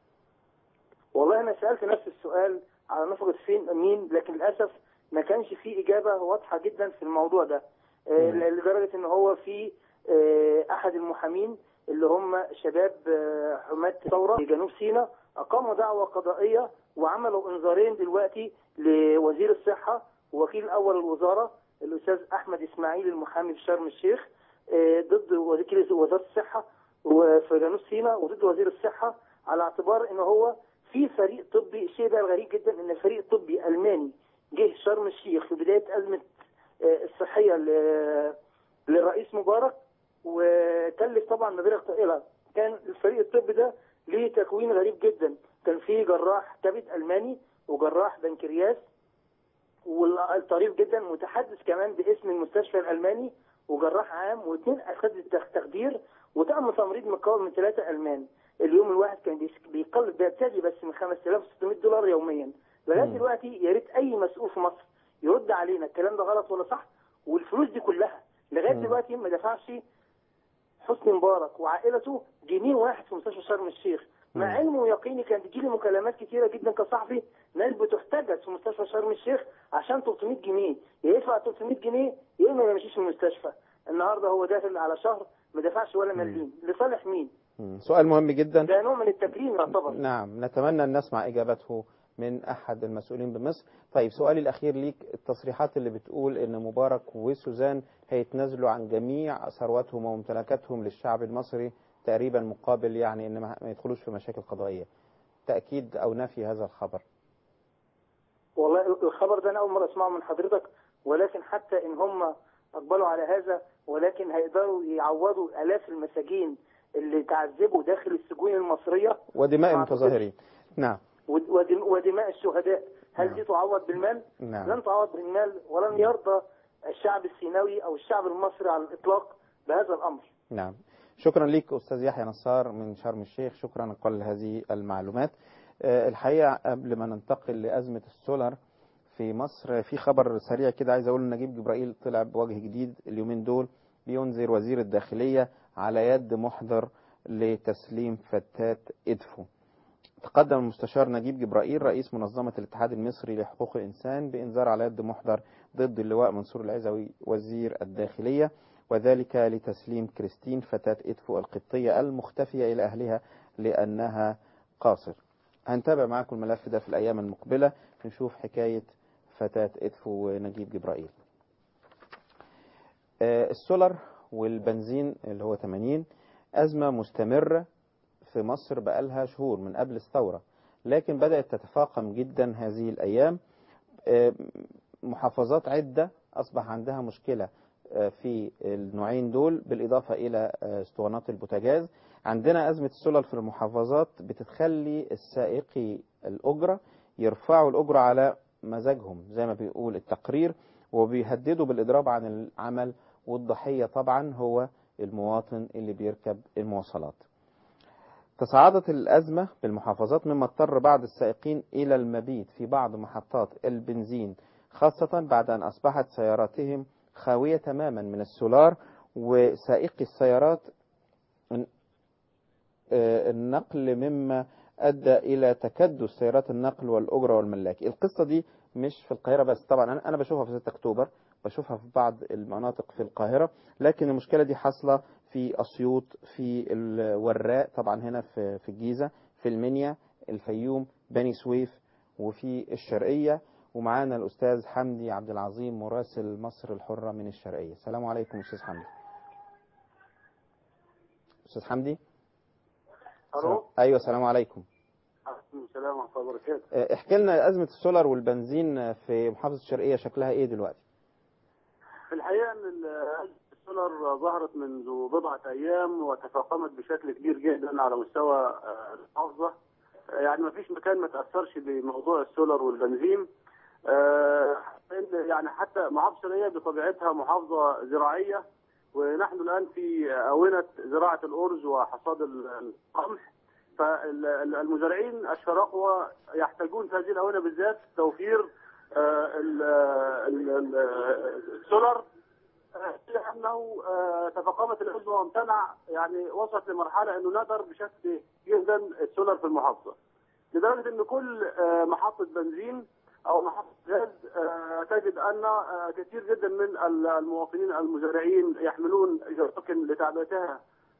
والله انا سالت نفس السؤال على نفقه فين مين لكن للاسف ما كانش في اجابه واضحه جدا في الموضوع ده آه، مم. لدرجه ان هو في آه، احد المحامين اللي هم شباب آه، حماة ثوره في جنوب سيناء اقاموا دعوه قضائيه وعملوا انذارين دلوقتي لوزير الصحه ووكيل اول الوزاره الاستاذ احمد اسماعيل المحامي في شرم الشيخ آه، ضد وكيل وزاره الصحه وفي جنوب سيناء وضد وزير الصحه على اعتبار ان هو في فريق طبي الشيء ده الغريب جدا ان فريق طبي الماني جه شرم الشيخ في بدايه ازمه آه، الصحيه ل- للرئيس مبارك وكلف طبعا مبالغ طائله كان الفريق الطبي ده ليه تكوين غريب جدا كان فيه جراح كبد الماني وجراح بنكرياس والطريف جدا متحدث كمان باسم المستشفى الالماني وجراح عام واثنين اساتذه تخدير وطقم تمريض مكون من ثلاثه المان اليوم الواحد كان بيس- بيقلب بيبتدي بس من 5600 دولار يوميا لغايه مم. دلوقتي يا ريت اي مسؤول في مصر يرد علينا الكلام ده غلط ولا صح والفلوس دي كلها لغايه مم. دلوقتي ما دفعش حسني مبارك وعائلته جنيه واحد في مستشفى شرم الشيخ مع مم. علمه ويقيني كان بيجيلي مكالمات كتيره جدا كصحفي ناس بتحتجز في مستشفى شرم الشيخ عشان 300 جنيه يا يدفع 300 جنيه يا اما ما يمشيش من المستشفى النهارده هو داخل على شهر ما دفعش ولا مليم لصالح مين؟ مم. سؤال مهم جدا ده نوع من التكريم يعتبر نعم نتمنى أن نسمع إجابته من أحد المسؤولين بمصر طيب سؤالي الأخير ليك التصريحات اللي بتقول أن مبارك وسوزان هيتنازلوا عن جميع ثرواتهم وممتلكاتهم للشعب المصري تقريبا مقابل يعني أن ما ما يدخلوش في مشاكل قضائية تأكيد أو نفي هذا الخبر والله الخبر ده انا اول مره اسمعه من حضرتك ولكن حتى ان هم اقبلوا على هذا ولكن هيقدروا يعوضوا الاف المساجين اللي تعذبوا داخل السجون المصريه ودماء ما المتظاهرين نعم ود- ودم- ودماء الشهداء هل نعم. دي تعوض بالمال؟ نعم لن تعوض بالمال ولن يرضى الشعب السيناوي او الشعب المصري على الاطلاق بهذا الامر نعم شكرا لك أستاذ يحيى نصار من شرم الشيخ شكرا على كل هذه المعلومات آه، الحقيقة قبل ما ننتقل لأزمة السولر في مصر في خبر سريع كده عايز أقول إن نجيب جبرائيل طلع بوجه جديد اليومين دول بينذر وزير الداخلية على يد محضر لتسليم فتات إدفو تقدم المستشار نجيب جبرائيل رئيس منظمة الاتحاد المصري لحقوق الإنسان بإنذار على يد محضر ضد اللواء منصور العزوي وزير الداخلية وذلك لتسليم كريستين فتاة إدفو القبطية المختفية إلى أهلها لأنها قاصر هنتابع معاكم الملف ده في الأيام المقبلة نشوف حكاية فتاة إدفو ونجيب جبرائيل آه، السولر والبنزين اللي هو 80 أزمة مستمرة في مصر بقالها شهور من قبل الثورة لكن بدأت تتفاقم جدا هذه الأيام آه، محافظات عدة أصبح عندها مشكلة آه، في النوعين دول بالإضافة إلى آه، اسطوانات البوتاجاز عندنا أزمة السولر في المحافظات بتتخلي السائقي الأجرة يرفعوا الأجرة على مزاجهم زي ما بيقول التقرير وبيهددوا بالإضراب عن العمل والضحية طبعا هو المواطن اللي بيركب المواصلات تصاعدت الأزمة بالمحافظات مما اضطر بعض السائقين إلى المبيت في بعض محطات البنزين خاصة بعد أن أصبحت سياراتهم خاوية تماما من السولار وسائقي السيارات آه، النقل مما أدى إلى تكدس سيارات النقل والأجرة والملاك القصة دي مش في القاهرة بس طبعا أنا أنا بشوفها في 6 أكتوبر بشوفها في بعض المناطق في القاهرة لكن المشكلة دي حاصلة في أسيوط في الوراق طبعا هنا في في الجيزة في المنيا الفيوم بني سويف وفي الشرقية ومعانا الأستاذ حمدي عبد العظيم مراسل مصر الحرة من الشرقية السلام عليكم أستاذ حمدي أستاذ حمدي الو أيوة السلام عليكم عليكم السلام ورحمه الله وبركاته آه، احكي لنا أزمة السولر والبنزين في محافظة الشرقية شكلها إيه دلوقتي في الحقيقه ان ال- السولر ظهرت منذ بضعه ايام وتفاقمت بشكل كبير جدا على مستوى آه، المحافظه آه، يعني ما فيش مكان ما تاثرش بموضوع السولر والبنزين آه، إن يعني حتى محافظه الشرقيه بطبيعتها محافظه زراعيه ونحن الان في اونه زراعه الارز وحصاد ال- القمح فالمزارعين الشراقوة يحتاجون في هذه الاونه بالذات توفير آه، ال- ال- ال- السولر آه، لانه آه، تفاقمت الازمه وامتنع يعني وصلت لمرحله انه نقدر بشكل جدا السولر في المحافظه لدرجه ان كل آه، محطه بنزين او محطه غاز آه، تجد ان آه، كثير جدا من ال- المواطنين المزارعين يحملون جراكن لتعبئتها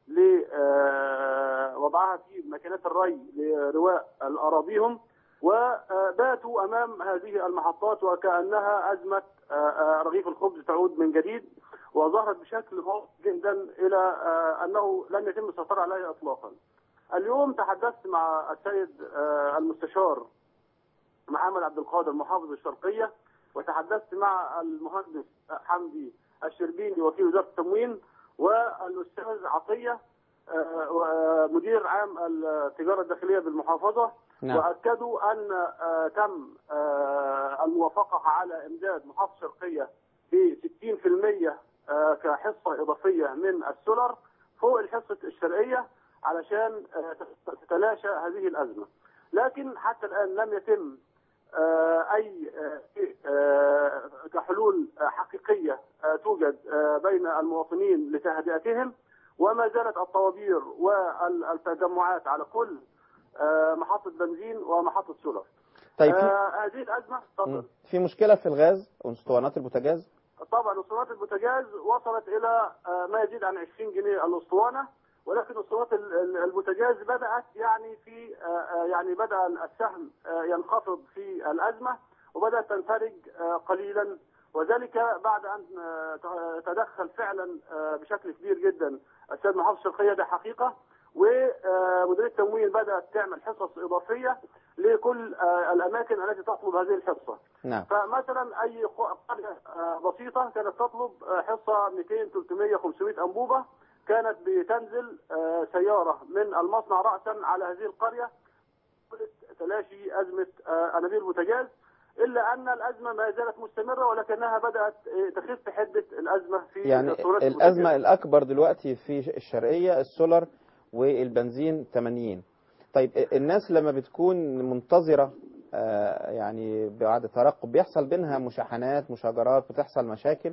لوضعها في ماكينات الري لرواء اراضيهم وباتوا امام هذه المحطات وكانها ازمه آه، آه، رغيف الخبز تعود من جديد وظهرت بشكل واضح جدا الى آه، انه لم يتم السيطره عليها اطلاقا. اليوم تحدثت مع السيد آه، المستشار محمد عبد القادر محافظ الشرقيه وتحدثت مع المهندس حمدي الشربيني وكيل وزاره التموين والاستاذ عطيه آه، مدير عام التجاره الداخليه بالمحافظه نعم. واكدوا ان آه، تم آه، الموافقه على امداد محافظه الشرقيه ب 60% آه، كحصه اضافيه من السولر فوق الحصه الشرقيه علشان آه، تتلاشى هذه الازمه لكن حتى الان لم يتم آه، اي آه، شيء، آه، كحلول آه، حقيقيه آه، توجد آه، بين المواطنين لتهدئتهم وما زالت الطوابير والتجمعات على كل آه، محطه بنزين ومحطه سولر طيب في آه، هذه الازمه مم. تفضل في مشكله في الغاز واسطوانات البوتاجاز طبعا اسطوانات البوتاجاز وصلت الى آه، ما يزيد عن 20 جنيه الاسطوانه ولكن اسطوانات ال- ال- البوتاجاز بدات يعني في آه، آه، يعني بدا السهم آه، ينخفض في الازمه وبدات تنفرج آه، قليلا وذلك بعد ان آه، ت- تدخل فعلا آه، بشكل كبير جدا السيد محافظ الشرقيه ده حقيقه ومديريه التموين بدات تعمل حصص اضافيه لكل آه، الاماكن التي تطلب هذه الحصه نعم فمثلا اي ق- قريه آه، بسيطه كانت تطلب آه، حصه 200 300 500 انبوبه كانت بتنزل آه، سياره من المصنع راسا على هذه القريه تلاشي ازمه آه، انابيب البوتاجاز الا ان الازمه ما زالت مستمره ولكنها بدات آه، تخف حده الازمه في يعني اسطوانات الازمه البوتاجاز. الاكبر دلوقتي في الشرقيه السولار والبنزين 80 طيب الناس لما بتكون منتظره آه، يعني بعد ترقب بيحصل بينها مشاحنات مشاجرات بتحصل مشاكل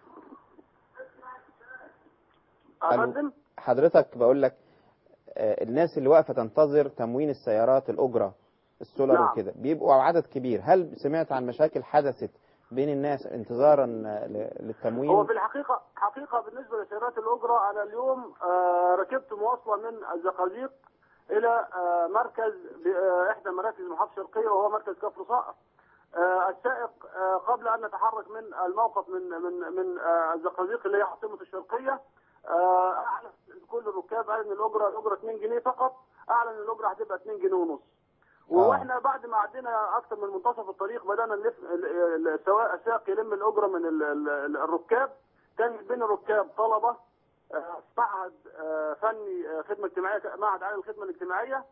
ألو. افندم حضرتك بقول لك آه، الناس اللي واقفه تنتظر تموين السيارات الاجره السولار نعم. وكده بيبقوا عدد كبير هل سمعت عن مشاكل حدثت بين الناس انتظارا آه، ل- للتموين هو في الحقيقه حقيقه بالنسبه لسيارات الاجره انا اليوم آه، ركبت مواصله من الزقازيق الى آه، مركز باحدى مراكز المحافظه الشرقيه وهو مركز كفر صقر آه، السائق آه، قبل ان نتحرك من الموقف من من من آه، الزقازيق اللي هي عاصمه الشرقيه آه، اعلن كل الركاب قال ان الاجره الاجره 2 جنيه فقط اعلن ان الاجره هتبقى 2 جنيه ونص واحنا بعد ما عدينا اكثر من منتصف الطريق بدانا نلف ال- ال- السواق السائق يلم الاجره من ال- ال- ال- الركاب كان بين الركاب طلبه آه، معهد آه، فني آه، خدمه اجتماعيه معهد عالي الخدمه الاجتماعيه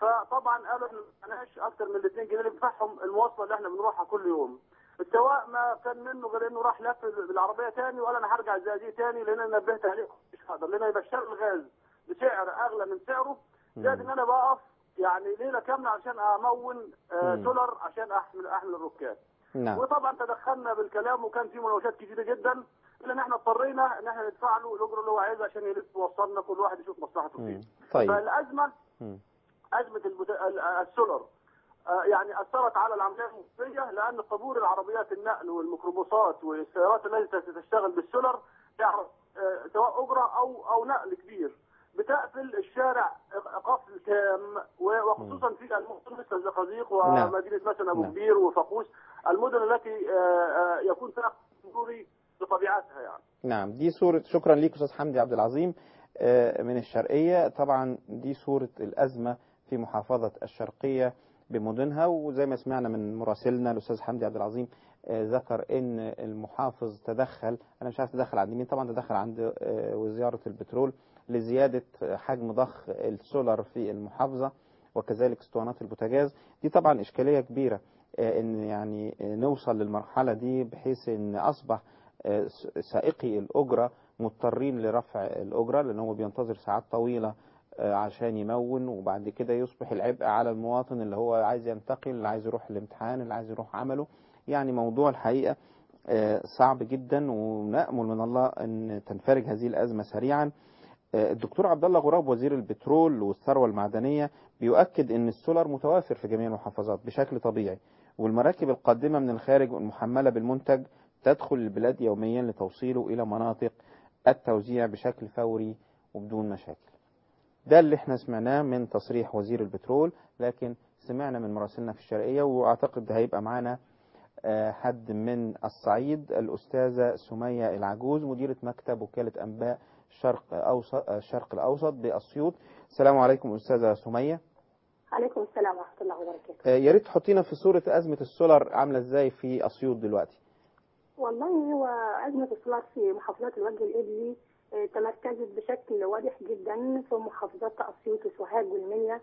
فطبعا قالوا احنا ما معناش اكثر من ال 2 جنيه اللي بندفعهم المواصله اللي احنا بنروحها كل يوم السواق ما كان منه غير انه راح لف بالعربيه تاني وقال انا هرجع الزقازيق تاني لان انا نبهت عليه مش هقدر لان انا بشتري الغاز بسعر اغلى من سعره زائد ان انا بقف يعني ليله كامله عشان امون آه، مم. سولر عشان احمل احمل الركاب نعم وطبعا تدخلنا بالكلام وكان في مناوشات كتيره جدا الا ان احنا اضطرينا ان احنا ندفع له الاجره اللي هو عايزها عشان يلف وصلنا كل واحد يشوف مصلحته مم. فيه طيب فالازمه مم. ازمه البت... ال- السولر آه، يعني اثرت على العمليه المصريه لان طابور العربيات النقل والميكروباصات والسيارات التي تشتغل بالسولر تعرف آه، سواء اجره او او نقل كبير بتقفل الشارع قفل تام و- وخصوصا في المدن مثل الزقازيق نعم. ومدينه مثلا ابو نعم. كبير وفاقوس المدن التي آه، آه، يكون فيها مروري بطبيعتها يعني نعم دي صورة شكرا ليك أستاذ حمدي عبد العظيم آه، من الشرقية طبعا دي صورة الأزمة في محافظة الشرقية بمدنها وزي ما سمعنا من مراسلنا الأستاذ حمدي عبد العظيم آه، ذكر ان المحافظ تدخل انا مش عارف تدخل عند مين طبعا تدخل عند آه، وزاره البترول لزياده حجم ضخ السولار في المحافظه وكذلك اسطوانات البوتاجاز دي طبعا اشكاليه كبيره آه، ان يعني آه، نوصل للمرحله دي بحيث ان اصبح آه، س- سائقي الاجره مضطرين لرفع الاجره لان هو بينتظر ساعات طويله آه، عشان يمون وبعد كده يصبح العبء على المواطن اللي هو عايز ينتقل اللي عايز يروح الامتحان اللي عايز يروح عمله يعني موضوع الحقيقة آه، صعب جدا ونأمل من الله أن تنفرج هذه الأزمة سريعا آه، الدكتور عبد الله غراب وزير البترول والثروة المعدنية بيؤكد أن السولار متوافر في جميع المحافظات بشكل طبيعي والمراكب القادمة من الخارج والمحملة بالمنتج تدخل البلاد يوميا لتوصيله إلى مناطق التوزيع بشكل فوري وبدون مشاكل ده اللي احنا سمعناه من تصريح وزير البترول لكن سمعنا من مراسلنا في الشرقية واعتقد ده هيبقى معانا آه، حد من الصعيد الأستاذة سمية العجوز مديرة مكتب وكالة أنباء شرق أوسط الشرق الأوسط بأسيوط السلام عليكم أستاذة سمية عليكم السلام ورحمة الله وبركاته آه، يا ريت تحطينا في صورة أزمة السولار عاملة إزاي في أسيوط دلوقتي والله هو أزمة السولار في محافظات الوجه الإبلي آه، تمركزت بشكل واضح جدا في محافظات أسيوط وسوهاج والمنيا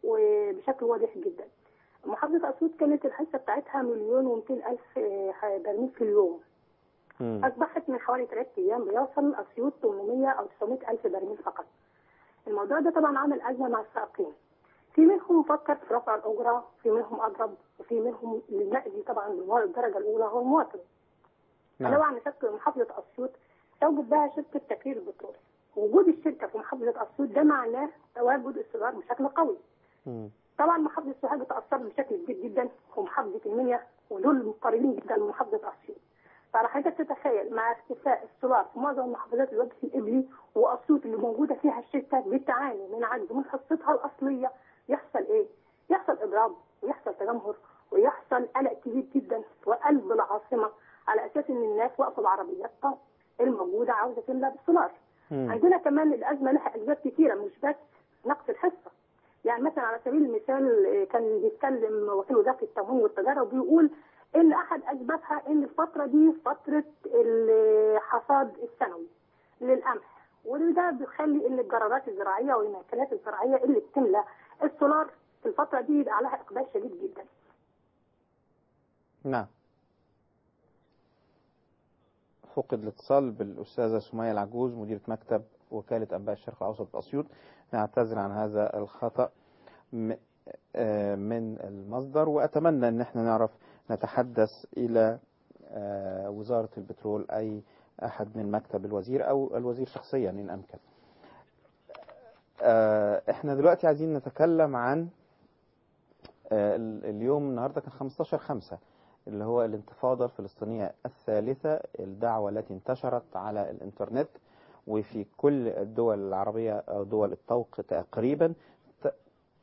وبشكل واضح جدا محافظة أسيوط كانت الحصة بتاعتها مليون ومئتين ألف آه، برميل في اليوم مم. اصبحت من حوالي ثلاث ايام بيوصل اسيوط 800 او 900 الف برميل فقط الموضوع ده طبعا عمل ازمه مع السائقين في منهم فكر في رفع الاجره في منهم اضرب وفي منهم اللي مأذي طبعا بالمواد الدرجه الاولى هو المواطن نعم. طبعا شركه محافظه اسيوط توجد بها شركه تكرير البترول وجود الشركه في محافظه اسيوط ده معناه تواجد السيجار بشكل قوي مم. طبعا محافظه سوهاج تاثرت بشكل كبير جدا ومحافظه المنيا ودول قريبين جدا من محافظه اسيوط فعلى حضرتك تتخيل مع اختفاء السولار في معظم محافظات الوجه الابلي واسيوط اللي موجوده فيها الشركه بتعاني من عجز من حصتها الاصليه يحصل ايه؟ يحصل اضراب ويحصل تجمهر ويحصل قلق كبير جدا في قلب العاصمه على اساس ان الناس واقفه بعربياتها الموجوده عاوزه تملى بالسولار. مم. عندنا كمان الازمه لها اسباب كثيره مش بس نقص الحصه يعني مثلا على سبيل المثال آه، كان بيتكلم وكيل وزاره التموين والتجاره وبيقول ان احد اسبابها ان الفتره دي فتره الحصاد السنوي للقمح وده بيخلي ان الجرارات الزراعيه والمأكولات الزراعيه اللي بتملى السولار في الفتره دي يبقى عليها اقبال شديد جدا نعم فقد الاتصال بالأستاذة سمية العجوز مديرة مكتب وكالة أنباء الشرق الأوسط بأسيوط نعتذر عن هذا الخطأ م- آه، من المصدر وأتمنى أن احنا نعرف نتحدث إلى آه، وزارة البترول أي أحد من مكتب الوزير أو الوزير شخصيا إن أمكن آه، احنا دلوقتي عايزين نتكلم عن آه، ال- اليوم النهارده كان 15 5 اللي هو الانتفاضة الفلسطينية الثالثة الدعوة التي انتشرت على الإنترنت وفي كل الدول العربية أو دول الطوق تقريبا ت-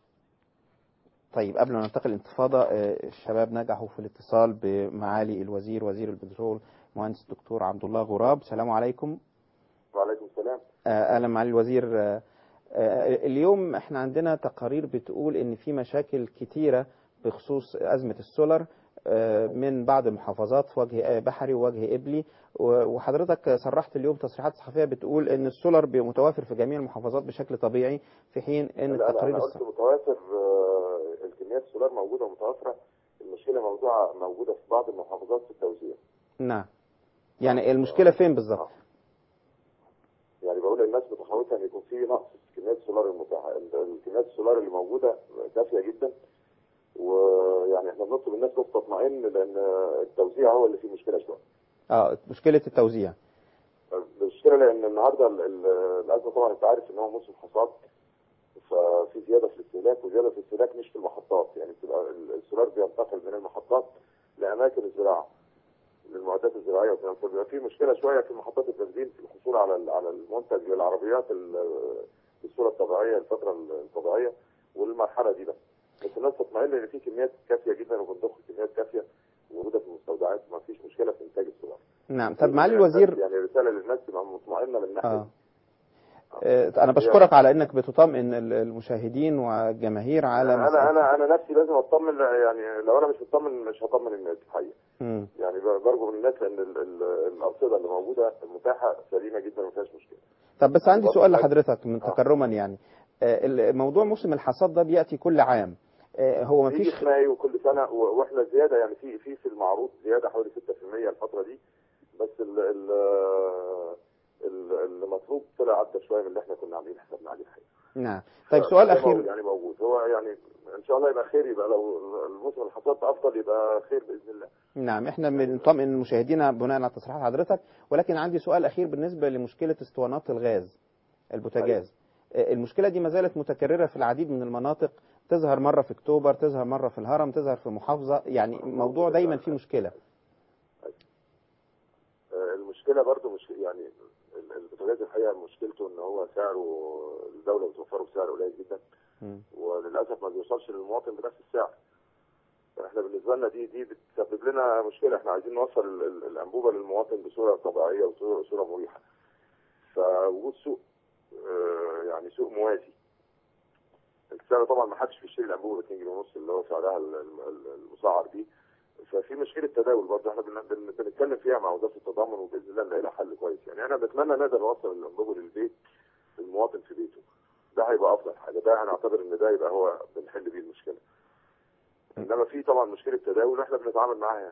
طيب قبل ما ننتقل الانتفاضة آه، الشباب نجحوا في الاتصال بمعالي الوزير وزير البترول مهندس الدكتور عبد الله غراب السلام عليكم وعليكم السلام آه، اهلا معالي الوزير آه، آه، اليوم احنا عندنا تقارير بتقول ان في مشاكل كتيره بخصوص ازمه السولر آه، من بعض المحافظات في وجه آه، بحري ووجه ابلي و- وحضرتك صرحت اليوم تصريحات صحفيه بتقول ان السولر بي- متوافر في جميع المحافظات بشكل طبيعي في حين ان لا لا التقارير انا قلت الص- متواتر آه، الكميات السولار موجوده ومتوفره المشكله موضوعه موجوده في بعض المحافظات في التوزيع نعم يعني المشكله فين بالظبط يعني بقول للناس متخوفه ان يكون في نقص في كميات السولار المتاحه ال- الكميات السولار اللي موجوده كافيه جدا ويعني احنا بنطلب الناس بس تطمئن لان التوزيع هو اللي فيه مشكله شويه اه مشكله التوزيع المشكله لان النهارده ال- ال- الازمه طبعا انت عارف ان هو موسم حصاد ففي زياده في الاستهلاك وزياده في الاستهلاك مش في المحطات يعني بتبقى ال- السولار بينتقل من المحطات لاماكن الزراعه للمعدات الزراعيه والكلام ده بيبقى في مشكله شويه في محطات البنزين في الحصول على ال- على المنتج للعربيات ال- بالصوره الطبيعيه الفتره الطبيعيه والمرحله دي بس بس الناس تطمئن ان في كميات كافيه جدا وبنضخ كميات كافيه موجوده في المستودعات ما فيش مشكله في انتاج السولار نعم طب معالي الوزير يعني رساله للناس تبقى مطمئنه من ناحيه آه. آه، أنا بشكرك على إنك بتطمئن ال- المشاهدين والجماهير على انا مسألة- انا انا نفسي لازم اطمن يعني لو انا مش مطمن مش هطمن الناس الحقيقه مم. يعني ب- برجو من الناس لان ال- ال- الارصده اللي موجوده المتاحه سليمه جدا وما فيهاش مشكله طب بس عندي برضه سؤال عايز- لحضرتك من آه. تكرما يعني آه، ال- موضوع موسم الحصاد ده بيأتي كل عام آه، هو ما بيجي فيش في مايو كل سنه و- واحنا زياده يعني في في في المعروض زياده حوالي 6% الفتره دي بس ال ال ال- المطلوب طلع عدى شويه من اللي احنا كنا عاملين حسابنا عليه الحقيقه نعم طيب سؤال فده أخير موجود يعني موجود هو يعني ان شاء الله يبقى خير يبقى لو الموسم الحصاد افضل يبقى خير باذن الله نعم احنا بنطمئن المشاهدين بناء على تصريحات حضرتك ولكن عندي سؤال أخير بالنسبة لمشكلة اسطوانات الغاز البوتاجاز آه، المشكلة دي ما زالت متكررة في العديد من المناطق تظهر مرة في أكتوبر تظهر مرة في الهرم تظهر في محافظة يعني موضوع دايما فيه مشكلة آه، المشكله برضو مش يعني ال- البوتاجاز الحقيقه مشكلته ان هو سعره الدوله بتوفره بسعر قليل جدا مم. وللاسف ما بيوصلش للمواطن بنفس السعر احنا بالنسبه لنا دي دي بتسبب لنا مشكله احنا عايزين نوصل ال- ال- الانبوبه للمواطن بصوره طبيعيه وصوره صورة مريحه فوجود سوق آه، يعني سوق موازي السعر طبعا ما حدش بيشتري الانبوبه ب 2 جنيه ونص اللي هو سعرها ال- ال- ال- المسعر دي ففي مشكله تداول برضه احنا بن- بن- بنتكلم فيها مع وزاره التضامن وباذن الله نلاقي لها حل كويس يعني احنا بنتمنى نقدر نوصل الانبوبه للبيت المواطن في بيته ده هيبقى افضل حاجه ده هنعتبر ان ده يبقى هو بنحل بيه المشكله انما في طبعا مشكله تداول واحنا بنتعامل معاها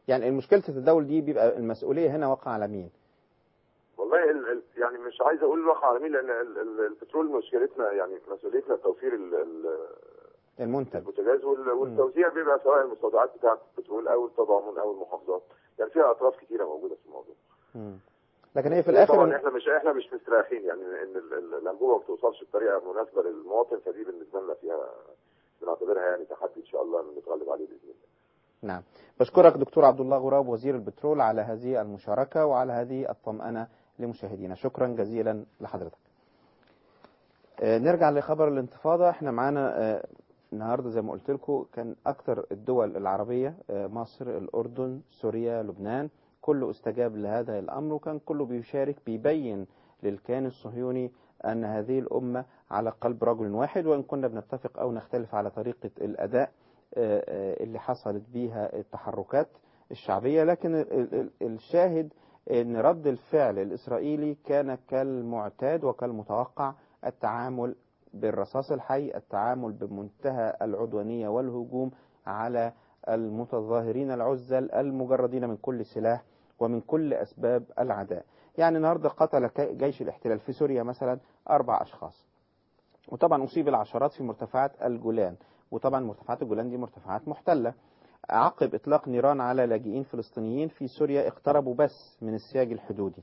يعني المشكله التداول دي بيبقى المسؤوليه هنا واقعه على مين والله ال ال يعني مش عايز اقول الواقع على مين لان ال ال البترول مشكلتنا يعني مسؤوليتنا توفير ال- ال- المنتج البوتاجاز وال- والتوزيع بيبقى سواء المستودعات بتاعه البترول او التضامن او المحافظات يعني فيها اطراف كتيره موجوده في الموضوع مم. لكن هي في الاخر طبعا إن- احنا مش احنا مش مستريحين يعني ان ال- ال- الانبوبه ما بتوصلش بطريقه مناسبه للمواطن فدي بالنسبه لنا فيها بنعتبرها يعني تحدي ان شاء الله نتغلب عليه باذن الله نعم بشكرك دكتور عبد الله غراب وزير البترول على هذه المشاركة وعلى هذه الطمأنة لمشاهدينا شكرا جزيلا لحضرتك آه، نرجع لخبر الانتفاضة احنا معانا آه، النهاردة زي ما قلت لكم كان أكثر الدول العربية آه، مصر الأردن سوريا لبنان كله استجاب لهذا الأمر وكان كله بيشارك بيبين للكيان الصهيوني أن هذه الأمة على قلب رجل واحد وإن كنا بنتفق أو نختلف على طريقة الأداء آه، آه، اللي حصلت بيها التحركات الشعبية لكن ال- ال- ال- الشاهد أن رد الفعل الإسرائيلي كان كالمعتاد وكالمتوقع التعامل بالرصاص الحي التعامل بمنتهى العدوانية والهجوم على المتظاهرين العزل المجردين من كل سلاح ومن كل أسباب العداء يعني النهاردة قتل ك- جيش الاحتلال في سوريا مثلا أربع أشخاص وطبعا أصيب العشرات في مرتفعات الجولان وطبعا مرتفعات الجولان دي مرتفعات محتلة عقب إطلاق نيران على لاجئين فلسطينيين في سوريا اقتربوا بس من السياج الحدودي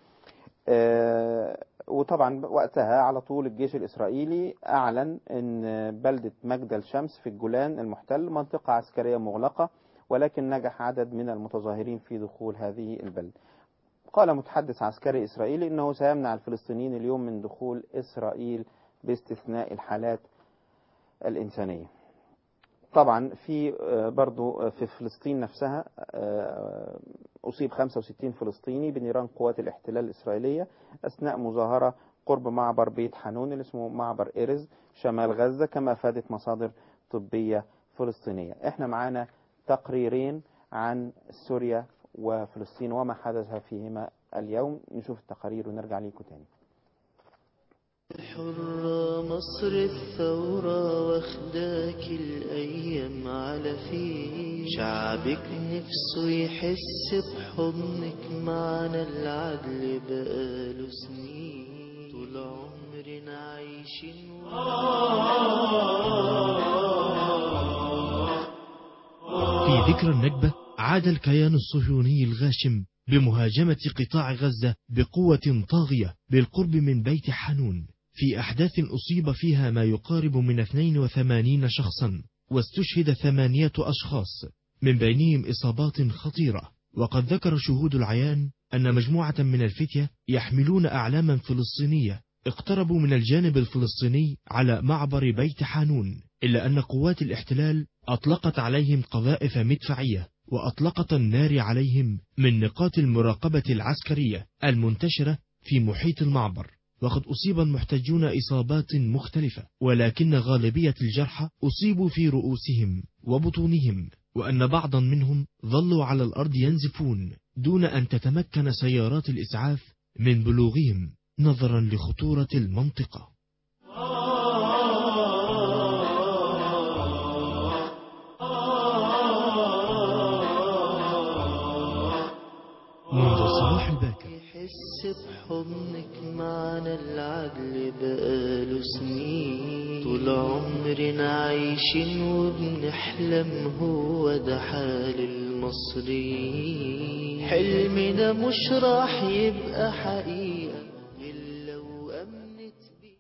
آه، وطبعا وقتها على طول الجيش الإسرائيلي أعلن أن بلدة مجد الشمس في الجولان المحتل منطقة عسكرية مغلقة ولكن نجح عدد من المتظاهرين في دخول هذه البلدة قال متحدث عسكري إسرائيلي أنه سيمنع الفلسطينيين اليوم من دخول إسرائيل باستثناء الحالات الإنسانية طبعا في آه، برضو آه، في فلسطين نفسها آه، أصيب 65 فلسطيني بنيران قوات الاحتلال الإسرائيلية أثناء مظاهرة قرب معبر بيت حانون اللي اسمه معبر إرز شمال غزة كما أفادت مصادر طبية فلسطينية احنا معانا تقريرين عن سوريا وفلسطين وما حدث فيهما اليوم نشوف التقارير ونرجع ليكم تاني حرة مصر الثورة واخداك الأيام على فيه شعبك نفسه يحس بحضنك معنا العدل بقاله سنين طول عمرنا عايشين في ذكرى النكبة عاد الكيان الصهيوني الغاشم بمهاجمة قطاع غزة بقوة طاغية بالقرب من بيت حانون في أحداث أصيب فيها ما يقارب من 82 شخصا واستشهد ثمانية أشخاص من بينهم إصابات خطيرة وقد ذكر شهود العيان أن مجموعة من الفتية يحملون أعلاما فلسطينية اقتربوا من الجانب الفلسطيني على معبر بيت حانون إلا أن قوات الاحتلال أطلقت عليهم قذائف مدفعية وأطلقت النار عليهم من نقاط المراقبة العسكرية المنتشرة في محيط المعبر وقد أصيب المحتجون إصابات مختلفة ولكن غالبية الجرحى أصيبوا في رؤوسهم وبطونهم وأن بعضا منهم ظلوا على الأرض ينزفون دون أن تتمكن سيارات الإسعاف من بلوغهم نظرا لخطورة المنطقة منذ الصباح الباكر يحس بحضنك معنا العدل بقاله سنين طول عمرنا عايشين وبنحلم هو ده حال المصريين حلمنا مش راح يبقى حقيقة إلا وأمنت بيه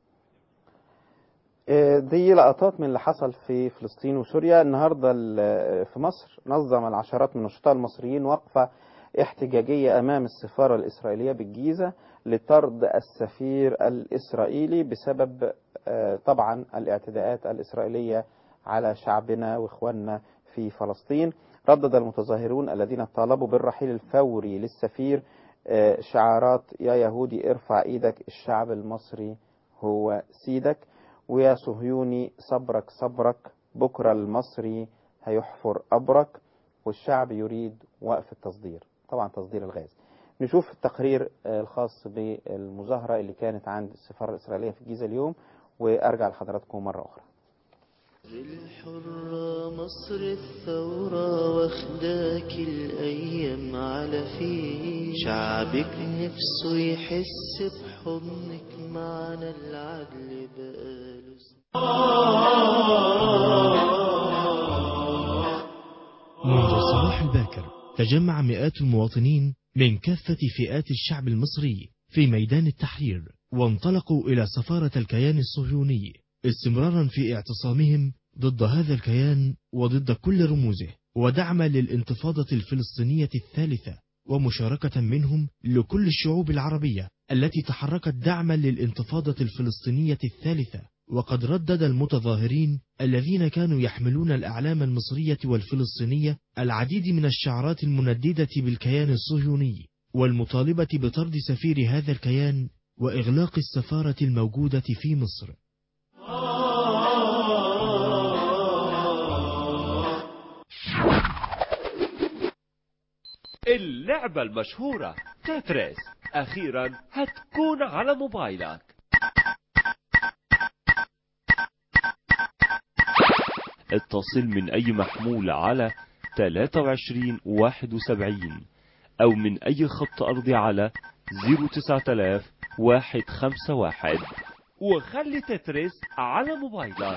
آه، دي لقطات من اللي حصل في فلسطين وسوريا النهارده ال- في مصر نظم العشرات من النشطاء المصريين وقفة احتجاجية أمام السفارة الإسرائيلية بالجيزة لطرد السفير الإسرائيلي بسبب آه، طبعا الاعتداءات الإسرائيلية على شعبنا وإخواننا في فلسطين ردد المتظاهرون الذين طالبوا بالرحيل الفوري للسفير آه، شعارات يا يهودي ارفع ايدك الشعب المصري هو سيدك ويا صهيوني صبرك صبرك بكرة المصري هيحفر قبرك والشعب يريد وقف التصدير طبعا تصدير الغاز نشوف التقرير آه، الخاص بالمظاهرة اللي كانت عند السفارة الإسرائيلية في الجيزة اليوم وأرجع لحضراتكم مرة أخرى الحرة مصر الثورة واخداك الأيام على فيه شعبك نفسه يحس بحضنك معنى العدل بقاله منذ الصباح الباكر تجمع مئات المواطنين من كافة فئات الشعب المصري في ميدان التحرير وانطلقوا إلى سفارة الكيان الصهيوني استمرارا في اعتصامهم ضد هذا الكيان وضد كل رموزه ودعما للانتفاضة الفلسطينية الثالثة ومشاركة منهم لكل الشعوب العربية التي تحركت دعما للانتفاضة الفلسطينية الثالثة وقد ردد المتظاهرين الذين كانوا يحملون الأعلام المصرية والفلسطينية العديد من الشعارات المنددة بالكيان الصهيوني والمطالبة بطرد سفير هذا الكيان وإغلاق السفارة الموجودة في مصر اللعبة المشهورة تتريس أخيرا هتكون على موبايلك اتصل من أي محمول على 23 71 أو من أي خط أرضي على 09000 151 وخلي تتريس على موبايلك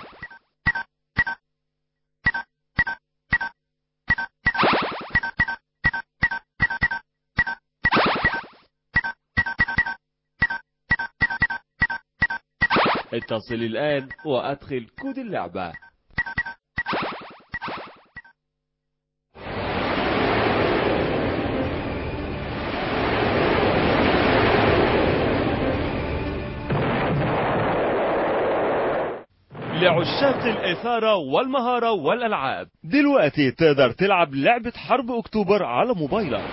اتصل الآن وأدخل كود اللعبة لعشاق الإثارة والمهارة والألعاب دلوقتي تقدر تلعب لعبة حرب أكتوبر على موبايلك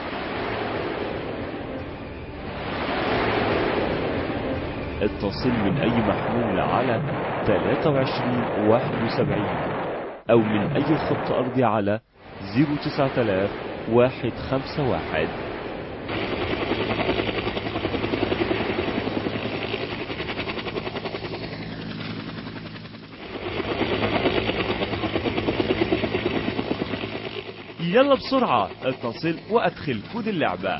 اتصل من أي محمول على 23 71 أو من أي خط أرضي على 09000 151 يلا بسرعة اتصل وأدخل كود اللعبة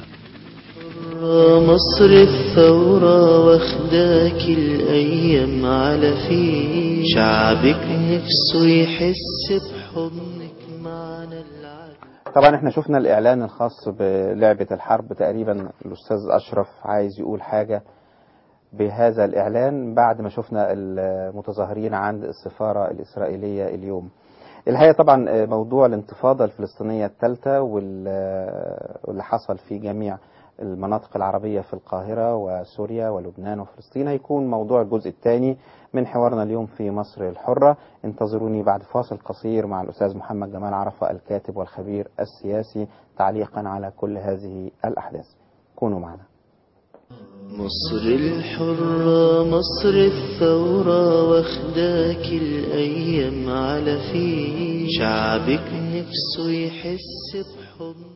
مصر الثورة واخداك الأيام على فيه شعبك نفسه يحس بحضنك معنى العدل طبعا احنا شفنا الإعلان الخاص بلعبة الحرب تقريبا الأستاذ أشرف عايز يقول حاجة بهذا الإعلان بعد ما شفنا المتظاهرين عند السفارة الإسرائيلية اليوم الحقيقة طبعا موضوع الانتفاضة الفلسطينية الثالثة واللي حصل في جميع المناطق العربية في القاهرة وسوريا ولبنان وفلسطين هيكون موضوع الجزء الثاني من حوارنا اليوم في مصر الحرة انتظروني بعد فاصل قصير مع الأستاذ محمد جمال عرفة الكاتب والخبير السياسي تعليقا على كل هذه الأحداث كونوا معنا مصر الحرة مصر الثورة واخداك الأيام على فيه شعبك نفسه يحس بحضن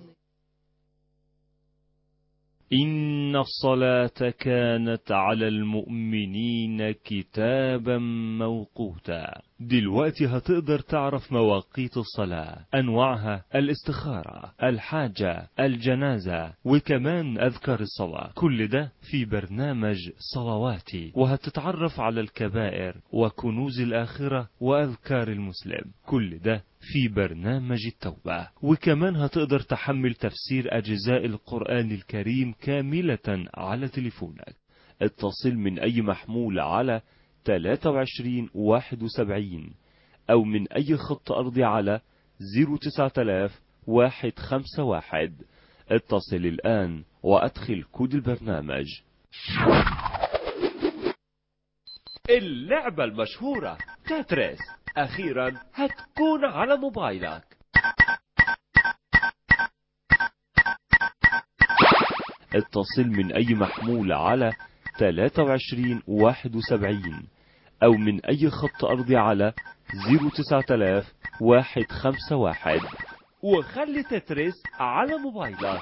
إن الصلاة كانت على المؤمنين كتابا موقوتا دلوقتي هتقدر تعرف مواقيت الصلاة أنواعها الاستخارة الحاجة الجنازة وكمان أذكار الصلاة كل ده في برنامج صلواتي وهتتعرف على الكبائر وكنوز الآخرة وأذكار المسلم كل ده في برنامج التوبة وكمان هتقدر تحمل تفسير أجزاء القرآن الكريم كاملة على تليفونك اتصل من أي محمول على 23 71 أو من أي خط أرضي على 09000 151 اتصل الآن وأدخل كود البرنامج اللعبة المشهورة تتريس أخيرا هتكون على موبايلك اتصل من أي محمول على 23 71 أو من أي خط أرضي على 09000 151 وخلي تتريس على موبايلك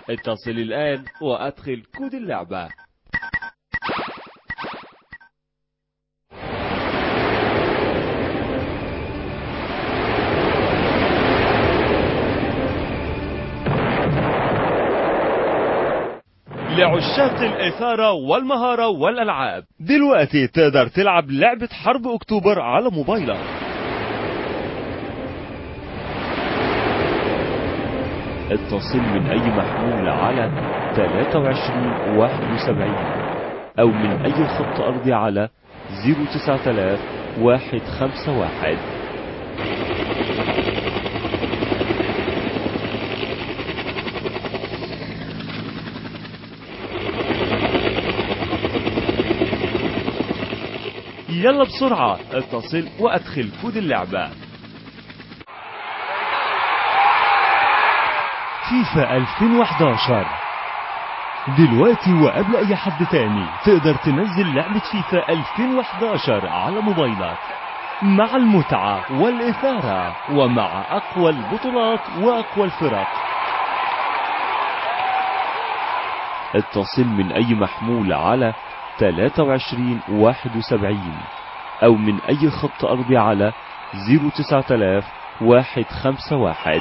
اتصل الآن وأدخل كود اللعبة لعشاق الإثارة والمهارة والألعاب دلوقتي تقدر تلعب لعبة حرب أكتوبر على موبايلك اتصل من أي محمول على 23 71 أو من أي خط أرضي على 09000 151 يلا بسرعة اتصل وادخل كود اللعبة فيفا 2011 دلوقتي وقبل اي حد تاني تقدر تنزل لعبة فيفا 2011 على موبايلك مع المتعة والإثارة ومع أقوى البطولات وأقوى الفرق اتصل من أي محمول على 23 71 أو من أي خط أرضي على 09000 151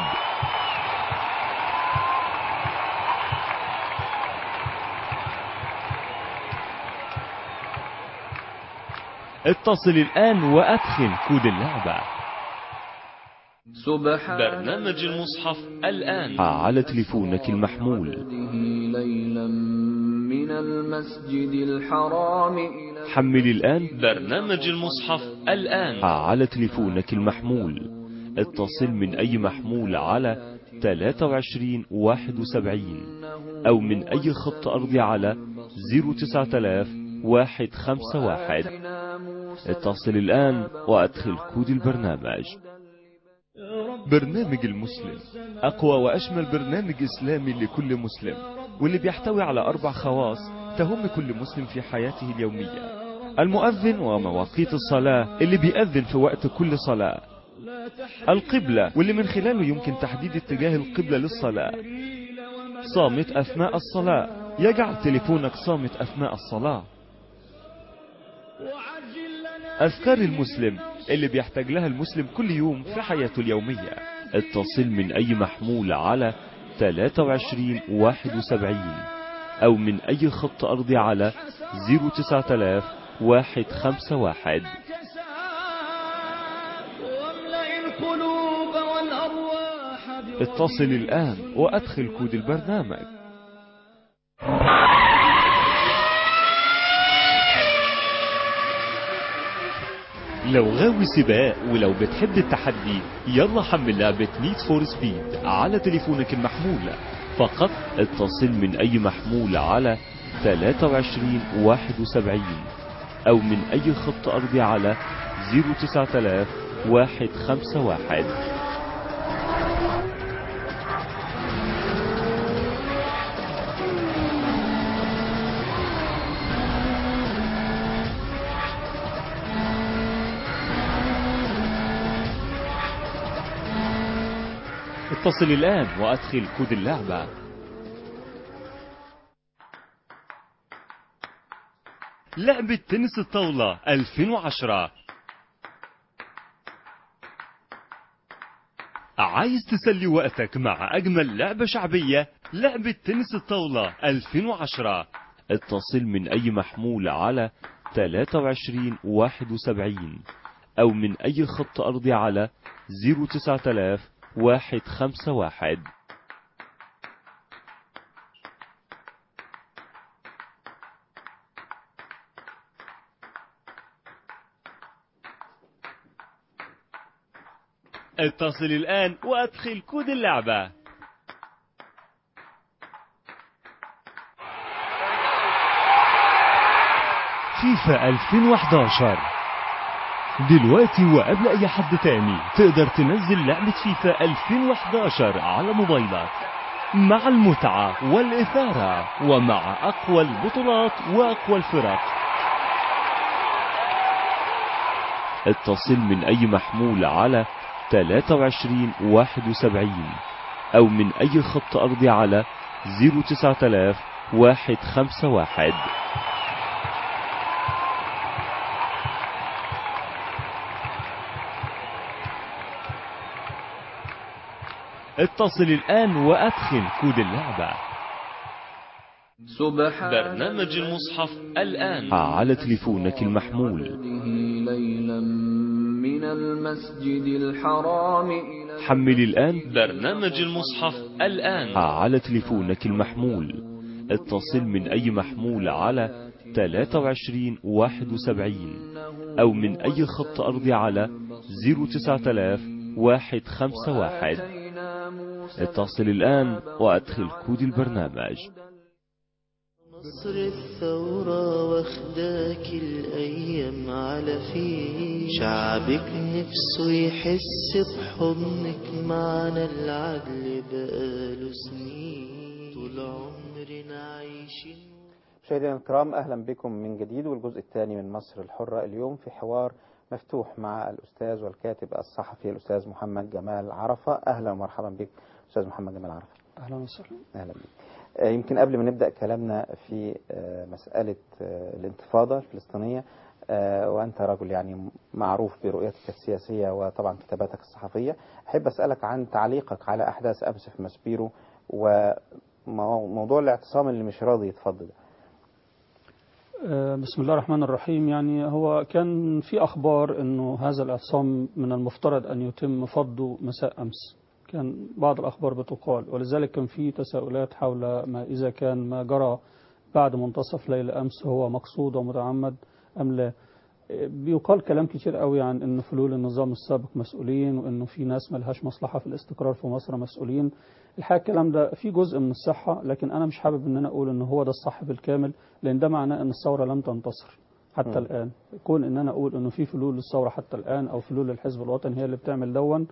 اتصل الآن وأدخل كود اللعبة سبحان برنامج المصحف الآن على تليفونك المحمول ليلا من المسجد الحرام إلى حمل الآن برنامج المصحف الآن على تليفونك المحمول اتصل من أي محمول على 23 71 أو من أي خط أرضي على 09000 151 اتصل الآن وأدخل كود البرنامج برنامج المسلم أقوى وأشمل برنامج إسلامي لكل مسلم واللي بيحتوي على أربع خواص تهم كل مسلم في حياته اليومية المؤذن ومواقيت الصلاة اللي بيأذن في وقت كل صلاة القبلة واللي من خلاله يمكن تحديد اتجاه القبلة للصلاة صامت أثناء الصلاة يجعل تليفونك صامت أثناء الصلاة أذكار المسلم اللي بيحتاج لها المسلم كل يوم في حياته اليومية اتصل من أي محمول على 23 71 أو من أي خط أرضي على 09000 151 القلوب والأرواح اتصل الآن وأدخل كود البرنامج لو غاوي سباق ولو بتحب التحدي يلا حمل لعبة نيد فور سبيد على تليفونك المحمول فقط اتصل من أي محمول على 23 71 أو من أي خط أرضي على 09000 151 اتصل الآن وأدخل كود اللعبة لعبة تنس الطاولة 2010 عايز تسلي وقتك مع أجمل لعبة شعبية لعبة تنس الطاولة 2010 اتصل من أي محمول على 23 71 أو من أي خط أرضي على 09000 151 اتصل الآن وأدخل كود اللعبة فيفا 2011 دلوقتي وقبل أي حد تاني تقدر تنزل لعبة فيفا 2011 على موبايلك مع المتعة والإثارة ومع أقوى البطولات وأقوى الفرق اتصل من أي محمول على 23 71 أو من أي خط أرضي على 09000 151 اتصل الآن وأدخل كود اللعبة سبحان برنامج المصحف الآن على تليفونك المحمول ليلا من المسجد الحرام إلى حمل الآن برنامج المصحف الآن على تليفونك المحمول اتصل من أي محمول على 23 71 أو من أي خط أرضي على 09000 151 اتصل الآن وأدخل كود البرنامج مصر الثورة واخداك الأيام على فيه شعبك نفسه يحس بحضنك معنا العدل بقاله سنين طول عمرنا عايشين مشاهدينا الكرام أهلا بكم من جديد والجزء الثاني من مصر الحرة اليوم في حوار مفتوح مع الأستاذ والكاتب الصحفي الأستاذ محمد جمال عرفة أهلا ومرحبا بك أستاذ محمد جمال عرفة أهلا وسهلا أهلا بك آه، يمكن قبل ما نبدأ كلامنا في آه، مسألة آه، الانتفاضة الفلسطينية آه، وأنت رجل يعني معروف برؤيتك السياسية وطبعا كتاباتك الصحفية أحب أسألك عن تعليقك على أحداث أمس في مسبيرو وموضوع الاعتصام اللي مش راضي يتفضل آه، بسم الله الرحمن الرحيم يعني هو كان في أخبار أنه هذا الاعتصام من المفترض أن يتم فضه مساء أمس كان بعض الأخبار بتقال ولذلك كان في تساؤلات حول ما إذا كان ما جرى بعد منتصف ليل أمس هو مقصود ومتعمد أم لا آه، بيقال كلام كتير قوي عن أن فلول النظام السابق مسؤولين وأنه في ناس ملهاش مصلحة في الاستقرار في مصر مسؤولين الحقيقة الكلام ده في جزء من الصحة لكن أنا مش حابب أن أنا أقول أن هو ده الصح بالكامل لأن ده معناه أن الثورة لم تنتصر حتى م. الآن كون أن أنا أقول أنه في فلول للثورة حتى الآن أو فلول للحزب الوطني هي اللي بتعمل دون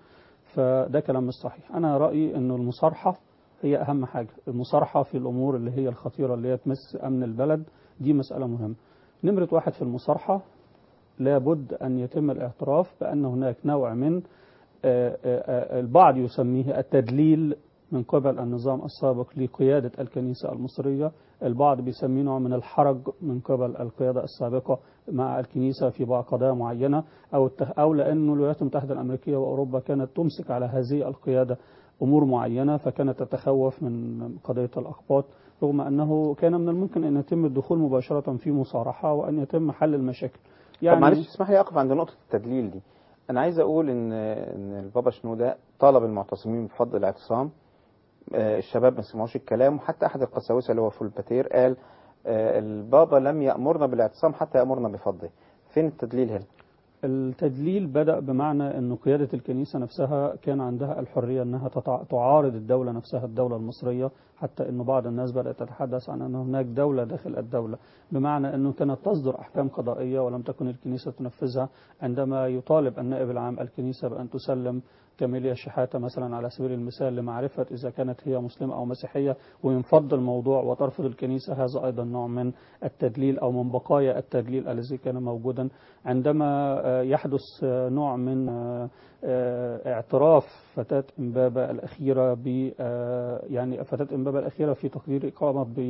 فده كلام مش صحيح أنا رأيي أنه المصارحة هي أهم حاجة المصارحة في الأمور اللي هي الخطيرة اللي هي تمس أمن البلد دي مسألة مهمة نمرة واحد في المصارحة لابد أن يتم الاعتراف بأن هناك نوع من آه، آه، آه، البعض يسميه التدليل من قبل النظام السابق لقيادة الكنيسة المصرية البعض بيسميه نوع من الحرج من قبل القيادة السابقة مع الكنيسة في بعض قضايا معينة أو التخ... أو لأن الولايات المتحدة الأمريكية وأوروبا كانت تمسك على هذه القيادة أمور معينة فكانت تتخوف من قضية الأقباط رغم أنه كان من الممكن أن يتم الدخول مباشرة في مصارحة وأن يتم حل المشاكل يعني طب معلش اسمح لي أقف عند نقطة التدليل دي أنا عايز أقول إن إن البابا شنودة طلب المعتصمين بفضل الاعتصام آه، الشباب ما سمعوش الكلام وحتى أحد القساوسة اللي هو فولباتير قال آه، البابا لم يأمرنا بالاعتصام حتى يأمرنا بفضله فين التدليل هنا؟ التدليل بدأ بمعنى أن قيادة الكنيسة نفسها كان عندها الحرية أنها تتع- تعارض الدولة نفسها الدولة المصرية حتى أن بعض الناس بدأت تتحدث عن أن هناك دولة داخل الدولة بمعنى أنه كانت تصدر أحكام قضائية ولم تكن الكنيسة تنفذها عندما يطالب النائب العام الكنيسة بأن تسلم كاميليا شحاتة مثلا على سبيل المثال لمعرفة إذا كانت هي مسلمة أو مسيحية وينفض الموضوع وترفض الكنيسة هذا أيضا نوع من التدليل أو من بقايا التدليل الذي كان موجودا عندما آه، يحدث آه، نوع من آه، آه، اعتراف فتاة إمبابة الأخيرة ب آه، يعني فتاة إمبابة الأخيرة في تقرير قامت ب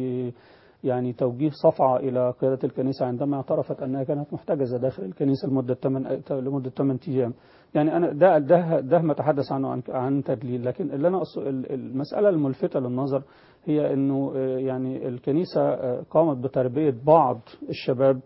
يعني توجيه صفعة إلى قيادة الكنيسة عندما اعترفت أنها كانت محتجزة داخل الكنيسة لمدة 8 لمدة 8 أيام يعني أنا ده ده ده ما تحدث عنه عن عن تدليل لكن اللي أنا أقص- ال- المسألة الملفتة للنظر هي إنه آه، يعني الكنيسة آه، قامت بتربية بعض الشباب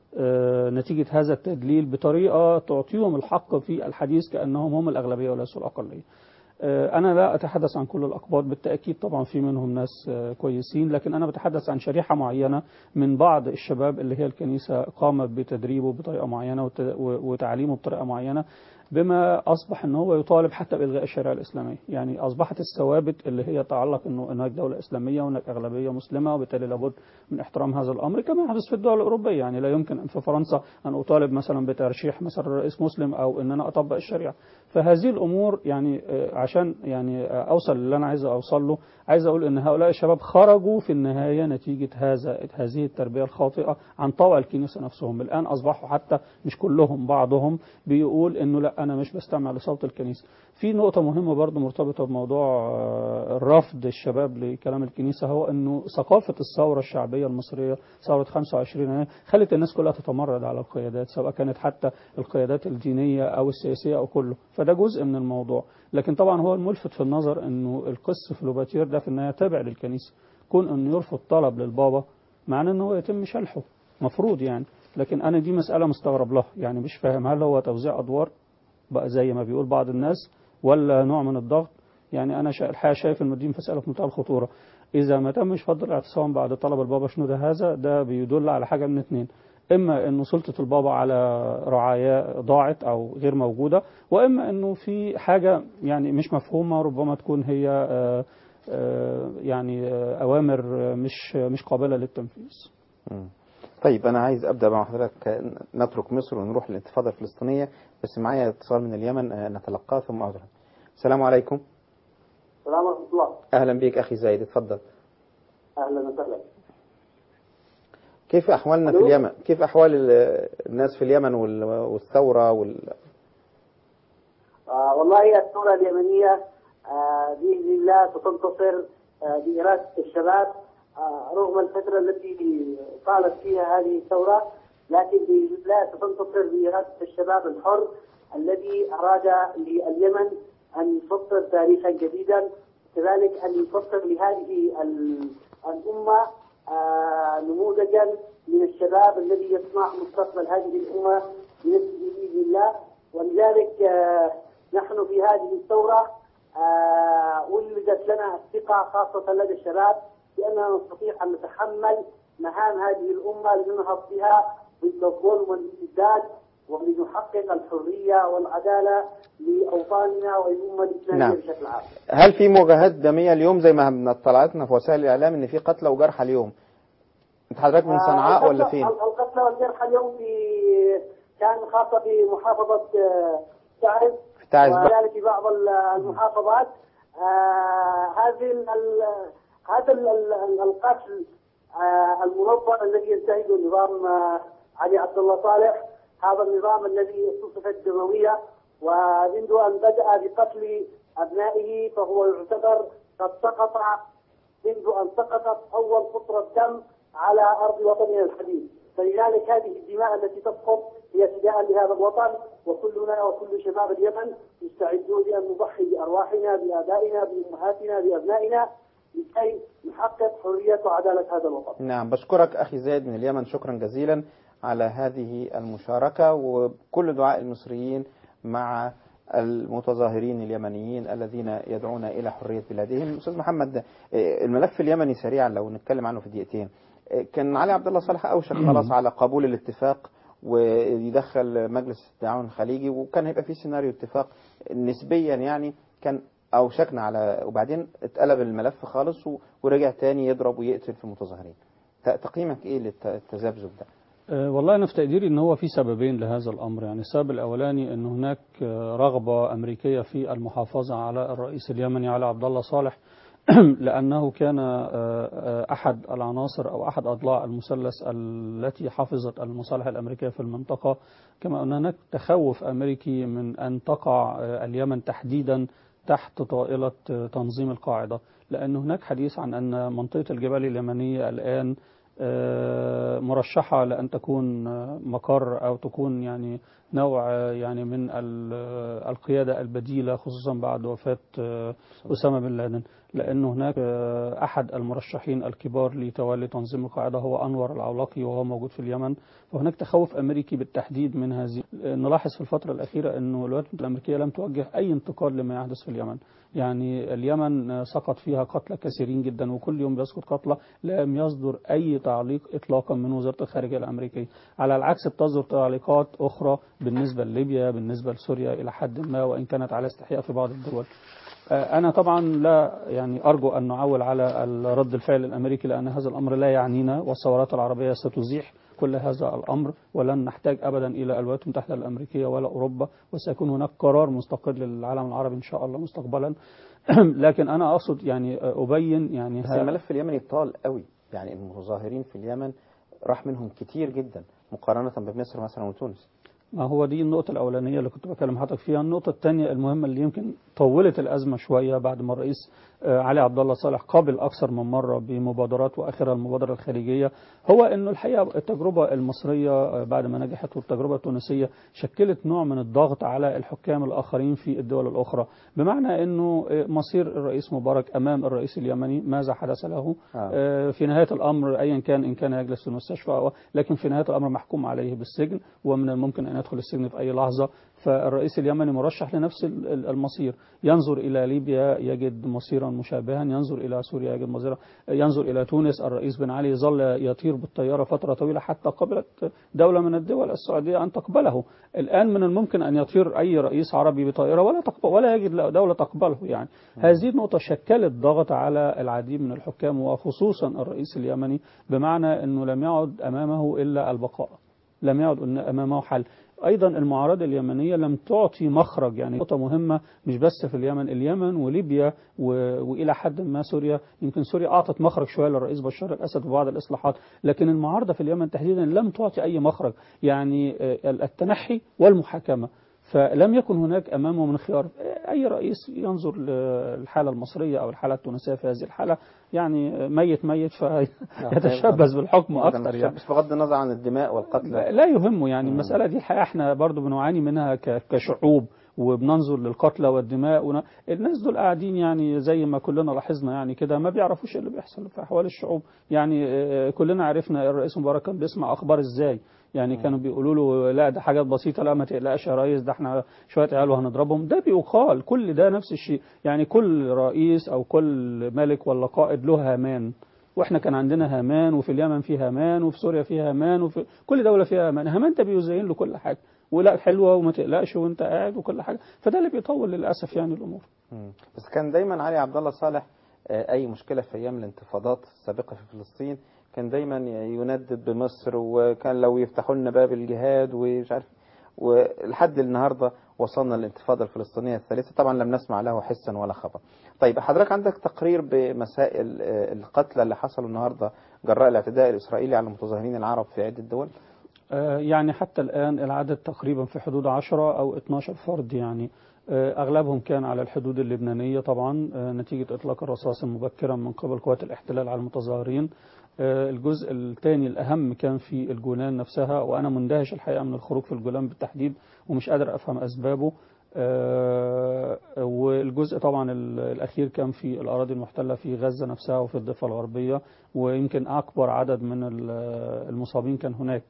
آه، نتيجة هذا التدليل بطريقة تعطيهم الحق في الحديث كأنهم هم الأغلبية وليسوا الأقلية آه، أنا لا أتحدث عن كل الأقباط بالتأكيد طبعا في منهم ناس آه، كويسين لكن أنا بتحدث عن شريحة معينة من بعض الشباب اللي هي الكنيسة قامت بتدريبه بطريقة معينة وت- و- وتعليمه بطريقة معينة بما أصبح أن هو يطالب حتى بإلغاء الشريعة الإسلامية يعني أصبحت الثوابت اللي هي تعلق أنه هناك دولة إسلامية وهناك أغلبية مسلمة وبالتالي لابد من احترام هذا الأمر كما يحدث في الدول الأوروبية يعني لا يمكن أن في فرنسا أن أطالب مثلا بترشيح مثلا رئيس مسلم أو أن أنا أطبق الشريعة فهذه الأمور يعني آه، عشان يعني آه، أوصل اللي أنا عايز أوصل له عايز أقول أن هؤلاء الشباب خرجوا في النهاية نتيجة هذا هذه التربية الخاطئة عن طوع الكنيسة نفسهم الآن أصبحوا حتى مش كلهم بعضهم بيقول أنه لا انا مش بستمع لصوت الكنيسه في نقطه مهمه برضو مرتبطه بموضوع آه، رفض الشباب لكلام الكنيسه هو انه ثقافه الثوره الشعبيه المصريه ثوره 25 يناير خلت الناس كلها تتمرد على القيادات سواء كانت حتى القيادات الدينيه او السياسيه او كله فده جزء من الموضوع لكن طبعا هو الملفت في النظر انه القس فلوباتير ده في النهايه تابع للكنيسه كون انه يرفض طلب للبابا معناه انه هو يتم شلحه مفروض يعني لكن انا دي مساله مستغرب لها يعني مش فاهم هل هو توزيع ادوار بقى زي ما بيقول بعض الناس ولا نوع من الضغط يعني انا شا- الحقيقه شايف ان دي مساله في منتهى الخطوره اذا ما تمش فضل الاعتصام بعد طلب البابا شنودة هذا ده بيدل على حاجه من اتنين اما انه سلطه البابا على رعاياه ضاعت او غير موجوده واما انه في حاجه يعني مش مفهومه ربما تكون هي آه، آه، يعني آه، اوامر آه، مش مش قابله للتنفيذ مم. طيب أنا عايز أبدأ مع حضرتك نترك مصر ونروح للانتفاضة الفلسطينية بس معايا اتصال من اليمن آه، نتلقاه ثم أعود السلام عليكم السلام ورحمة الله أهلا بك أخي زايد اتفضل أهلا وسهلا كيف أحوالنا في ألو؟ اليمن كيف أحوال ال- الناس في اليمن وال- والثورة وال... آه والله الثورة اليمنية آه بإذن الله ستنتصر آه بإرادة الشباب آه رغم الفترة التي طالت فيها هذه الثورة لكن بإذن الله ستنتصر بإرادة الشباب الحر الذي أراد لليمن أن يفسر تاريخا جديدا كذلك أن يفسر لهذه ال- الأمة آه نموذجا من الشباب الذي يصنع مستقبل هذه الأمة بنفسه بإذن الله ولذلك آه نحن في هذه الثورة آه ولدت لنا الثقة خاصة لدى الشباب بأننا نستطيع أن نتحمل مهام هذه الأمة لننهض بها ضد الظلم والاستبداد ولنحقق الحرية والعدالة لأوطاننا والأمة الإسلامية نعم. بشكل عام. هل في مواجهات دمية اليوم زي ما طلعتنا في وسائل الإعلام إن في قتلى وجرحى اليوم أنت حضرتك من صنعاء آه، ولا القتلى- فين؟ القتلى والجرحى اليوم في كان خاصة في محافظة آه، تعز في تعز بقى. وذلك في بعض ال- المحافظات آه، هذه ال- ال- هذا ال- ال- القتل آه، المنظم الذي ينتهجه نظام آه، علي عبد الله صالح هذا النظام الذي اتصفت الدموية ومنذ أن بدأ بقتل أبنائه فهو يعتبر قد سقط منذ أن سقطت أول قطرة دم على أرض وطننا الحبيب فلذلك هذه الدماء التي تسقط هي فداء لهذا الوطن وكلنا وكل شباب اليمن مستعدون بأن نضحي بأرواحنا بآبائنا بأمهاتنا بأبنائنا لكي نحقق حرية وعدالة هذا الوطن نعم بشكرك أخي زايد من اليمن شكرا جزيلا على هذه المشاركة وكل دعاء المصريين مع المتظاهرين اليمنيين الذين يدعون إلى حرية بلادهم أستاذ محمد آه، الملف اليمني سريعا لو نتكلم عنه في دقيقتين آه، كان علي عبد الله صالح أوشك خلاص على قبول الاتفاق ويدخل مجلس التعاون الخليجي وكان هيبقى في سيناريو اتفاق نسبيا يعني كان أوشكنا على وبعدين اتقلب الملف خالص و- ورجع تاني يضرب ويقتل في المتظاهرين ت- تقييمك ايه للتذبذب ده؟ أه، والله أنا في تقديري أن هو في سببين لهذا الأمر يعني السبب الأولاني أن هناك أه، رغبة أمريكية في المحافظة على الرئيس اليمني علي عبد الله صالح لأنه كان أه، أه، أحد العناصر أو أحد أضلاع المثلث التي حفظت المصالح الأمريكية في المنطقة كما أن هناك تخوف أمريكي من أن تقع أه، اليمن تحديدا تحت طائلة أه، تنظيم القاعدة لأن هناك حديث عن أن منطقة الجبال اليمنية الآن آه، مرشحة لأن تكون آه، مقر أو تكون يعني نوع آه، يعني من ال- آه، القيادة البديلة خصوصا بعد وفاة آه، أسامة بن لادن لأن هناك آه، أحد المرشحين الكبار لتولي تنظيم القاعدة هو أنور العولاقي وهو موجود في اليمن وهناك تخوف أمريكي بالتحديد من هذه نلاحظ في الفترة الأخيرة أن الولايات المتحدة الأمريكية لم توجه أي انتقاد لما يحدث في اليمن يعني اليمن آه، سقط فيها قتلى كثيرين جدا وكل يوم بيسقط قتلى لم يصدر أي تعليق إطلاقا من وزارة الخارجية الأمريكية على العكس بتصدر تعليقات أخرى بالنسبة لليبيا بالنسبة لسوريا إلى حد ما وإن كانت على استحياء في بعض الدول آه، أنا طبعا لا يعني أرجو أن نعول على رد الفعل الأمريكي لأن هذا الأمر لا يعنينا والثورات العربية ستزيح كل هذا الأمر ولن نحتاج أبدا إلى الولايات المتحدة الأمريكية ولا أوروبا وسيكون هناك قرار مستقل للعالم العربي إن شاء الله مستقبلا لكن أنا أقصد يعني أبين يعني بس ها- الملف اليمني طال قوي يعني المتظاهرين في اليمن راح منهم كتير جدا مقارنة بمصر مثلا وتونس ما هو دي النقطة الأولانية اللي كنت بكلم حضرتك فيها، النقطة الثانية المهمة اللي يمكن طولت الأزمة شوية بعد ما الرئيس آه، علي عبد الله صالح قابل أكثر من مرة بمبادرات وآخرها المبادرة الخارجية، هو إنه الحقيقة التجربة المصرية آه، بعد ما نجحت والتجربة التونسية شكلت نوع من الضغط على الحكام الآخرين في الدول الأخرى، بمعنى إنه آه، مصير الرئيس مبارك أمام الرئيس اليمني ماذا حدث له؟ آه. آه، في نهاية الأمر أيا كان إن كان يجلس في المستشفى أو لكن في نهاية الأمر محكوم عليه بالسجن ومن الممكن أن يدخل السجن في أي لحظة فالرئيس اليمني مرشح لنفس ال- ال- المصير ينظر إلى ليبيا يجد مصيرا مشابها ينظر إلى سوريا يجد مصيرا ينظر إلى تونس الرئيس بن علي ظل يطير بالطيارة فترة طويلة حتى قبلت دولة من الدول السعودية أن تقبله الآن من الممكن أن يطير أي رئيس عربي بطائرة ولا تقبل ولا يجد دولة تقبله يعني هذه النقطة شكلت ضغط على العديد من الحكام وخصوصا الرئيس اليمني بمعنى أنه لم يعد أمامه إلا البقاء لم يعد أمامه حل أيضا المعارضة اليمنية لم تعطي مخرج يعني نقطة مهمة مش بس في اليمن اليمن وليبيا و... وإلى حد ما سوريا يمكن سوريا أعطت مخرج شوية للرئيس بشار الأسد وبعض الإصلاحات لكن المعارضة في اليمن تحديدا لم تعطي أي مخرج يعني آه، التنحي والمحاكمة فلم يكن هناك امامه من خيار اي رئيس ينظر للحاله المصريه او الحاله التونسيه في هذه الحاله يعني ميت ميت فيتشبث بالحكم اكثر يعني بس بغض النظر عن الدماء والقتل لا يهمه يعني المساله دي الحقيقه احنا برضو بنعاني منها ك- كشعوب وبننظر للقتلى والدماء ون... الناس دول قاعدين يعني زي ما كلنا لاحظنا يعني كده ما بيعرفوش إيه اللي بيحصل في احوال الشعوب يعني آه، كلنا عرفنا الرئيس مبارك كان بيسمع اخبار ازاي يعني كانوا بيقولوا له لا ده حاجات بسيطه لا ما تقلقش يا ريس ده احنا شويه عيال وهنضربهم ده بيقال كل ده نفس الشيء يعني كل رئيس او كل ملك ولا قائد له هامان واحنا كان عندنا هامان وفي اليمن في هامان وفي سوريا في هامان وفي كل دوله فيها هامان هامان ده بيزين له كل حاجه ولا حلوه وما تقلقش وانت قاعد وكل حاجه فده اللي بيطول للاسف يعني الامور مم. بس كان دايما علي عبد الله صالح آه، اي مشكله في ايام الانتفاضات السابقه في فلسطين كان دايما يندد بمصر وكان لو يفتحوا لنا باب الجهاد ومش عارف ولحد النهارده وصلنا للانتفاضه الفلسطينيه الثالثه طبعا لم نسمع له حسا ولا خبر. طيب حضرتك عندك تقرير بمسائل آه، القتلى اللي حصلوا النهارده جراء الاعتداء الاسرائيلي على المتظاهرين العرب في عده دول؟ آه، يعني حتى الآن العدد تقريبا في حدود 10 أو 12 فرد يعني آه، أغلبهم كان على الحدود اللبنانية طبعا آه، نتيجة إطلاق الرصاص مبكرا من قبل قوات الاحتلال على المتظاهرين آه، الجزء الثاني الأهم كان في الجولان نفسها وأنا مندهش الحقيقة من الخروج في الجولان بالتحديد ومش قادر أفهم أسبابه آه، والجزء طبعا ال- الأخير كان في الأراضي المحتلة في غزة نفسها وفي الضفة الغربية ويمكن أكبر عدد من ال- المصابين كان هناك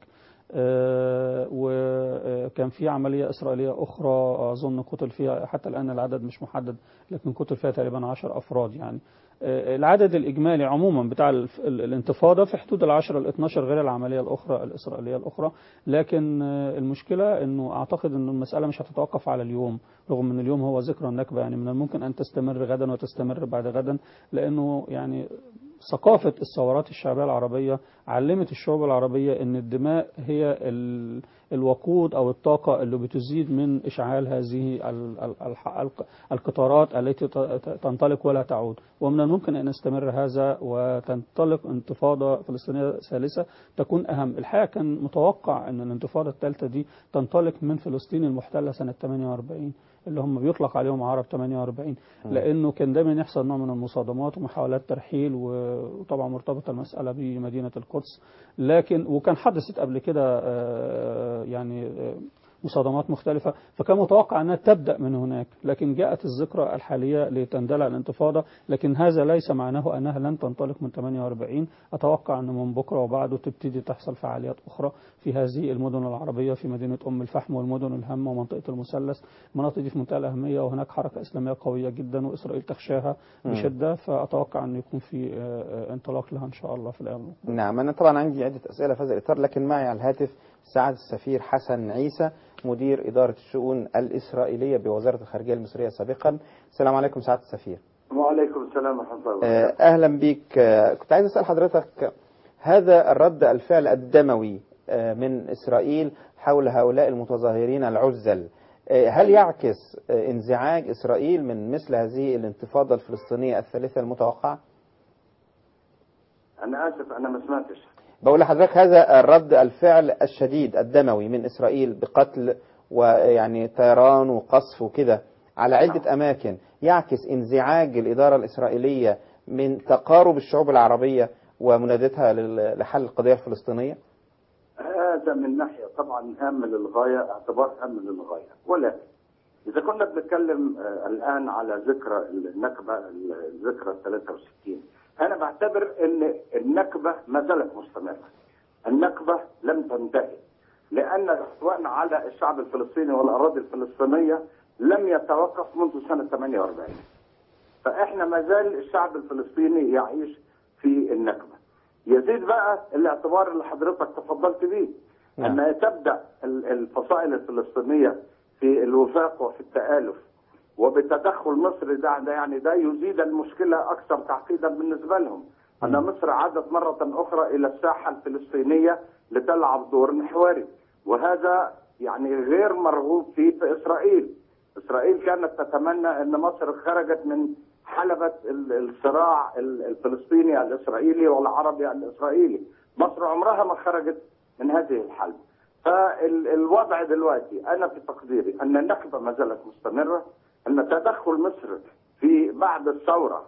آه، وكان في عملية إسرائيلية أخرى أظن قتل فيها حتى الآن العدد مش محدد لكن قتل فيها تقريبا 10 أفراد يعني آه، العدد الإجمالي عموما بتاع الف- ال- الانتفاضة في حدود العشرة ال 12 غير العملية الأخرى الإسرائيلية الأخرى لكن آه، المشكلة أنه أعتقد أن المسألة مش هتتوقف على اليوم رغم أن اليوم هو ذكرى النكبة يعني من الممكن أن تستمر غدا وتستمر بعد غدا لأنه يعني ثقافة الثورات الشعبية العربية علمت الشعوب العربية أن الدماء هي ال- الوقود أو الطاقة اللي بتزيد من إشعال هذه ال- ال- الح- الق- القطارات التي ت- ت- تنطلق ولا تعود ومن الممكن أن يستمر هذا وتنطلق انتفاضة فلسطينية ثالثة تكون أهم الحقيقة كان متوقع أن الانتفاضة الثالثة دي تنطلق من فلسطين المحتلة سنة 48 اللي هم بيطلق عليهم عرب 48 لانه كان دايما يحصل نوع من المصادمات ومحاولات ترحيل و- وطبعا مرتبطه المساله بمدينه القدس لكن وكان حدثت قبل كده آه، يعني آه، مصادمات مختلفة فكان متوقع أنها تبدأ من هناك لكن جاءت الذكرى الحالية لتندلع الانتفاضة لكن هذا ليس معناه أنها لن تنطلق من 48 أتوقع أن من بكرة وبعده تبتدي تحصل فعاليات أخرى في هذه المدن العربية في مدينة أم الفحم والمدن الهامة ومنطقة المثلث المناطق دي في منتهى الأهمية وهناك حركة إسلامية قوية جدا وإسرائيل تخشاها مم. بشدة فأتوقع أن يكون في آه، آه، انطلاق لها إن شاء الله في الأيام القادمة. نعم أنا طبعا عندي عدة أسئلة في هذا الإطار لكن معي على الهاتف سعادة السفير حسن عيسى مدير إدارة الشؤون الإسرائيلية بوزارة الخارجية المصرية سابقا السلام عليكم سعادة السفير وعليكم السلام ورحمة الله آه، وبركاته أهلا بك آه، كنت عايز أسأل حضرتك هذا الرد الفعل الدموي آه، من إسرائيل حول هؤلاء المتظاهرين العزل آه، هل يعكس آه، انزعاج إسرائيل من مثل هذه الانتفاضة الفلسطينية الثالثة المتوقعة؟ أنا آسف أنا ما سمعتش بقول لحضرتك هذا الرد الفعل الشديد الدموي من إسرائيل بقتل ويعني طيران وقصف وكده على عدة أماكن يعكس انزعاج الإدارة الإسرائيلية من تقارب الشعوب العربية ومنادتها لل- لحل القضية الفلسطينية هذا من ناحية طبعا هام للغاية اعتبار هام للغاية ولكن إذا كنا بنتكلم آه، الآن على ذكرى النكبة الذكرى 63 أنا بعتبر أن النكبة ما زالت مستمرة النكبة لم تنتهي لأن العدوان على الشعب الفلسطيني والأراضي الفلسطينية لم يتوقف منذ سنة 48 فإحنا ما زال الشعب الفلسطيني يعيش في النكبة يزيد بقى الاعتبار اللي حضرتك تفضلت به نعم. أن تبدأ ال- الفصائل الفلسطينية في الوفاق وفي التآلف وبتدخل مصر ده, ده يعني ده يزيد المشكلة أكثر تعقيدا بالنسبة لهم أن مصر عادت مرة أخرى إلى الساحة الفلسطينية لتلعب دور محوري وهذا يعني غير مرغوب فيه في إسرائيل إسرائيل كانت تتمنى أن مصر خرجت من حلبة ال- الصراع ال- الفلسطيني الإسرائيلي والعربي الإسرائيلي مصر عمرها ما خرجت من هذه الحلبة فالوضع دلوقتي أنا في تقديري أن النكبة ما زالت مستمرة أن تدخل مصر في بعد الثورة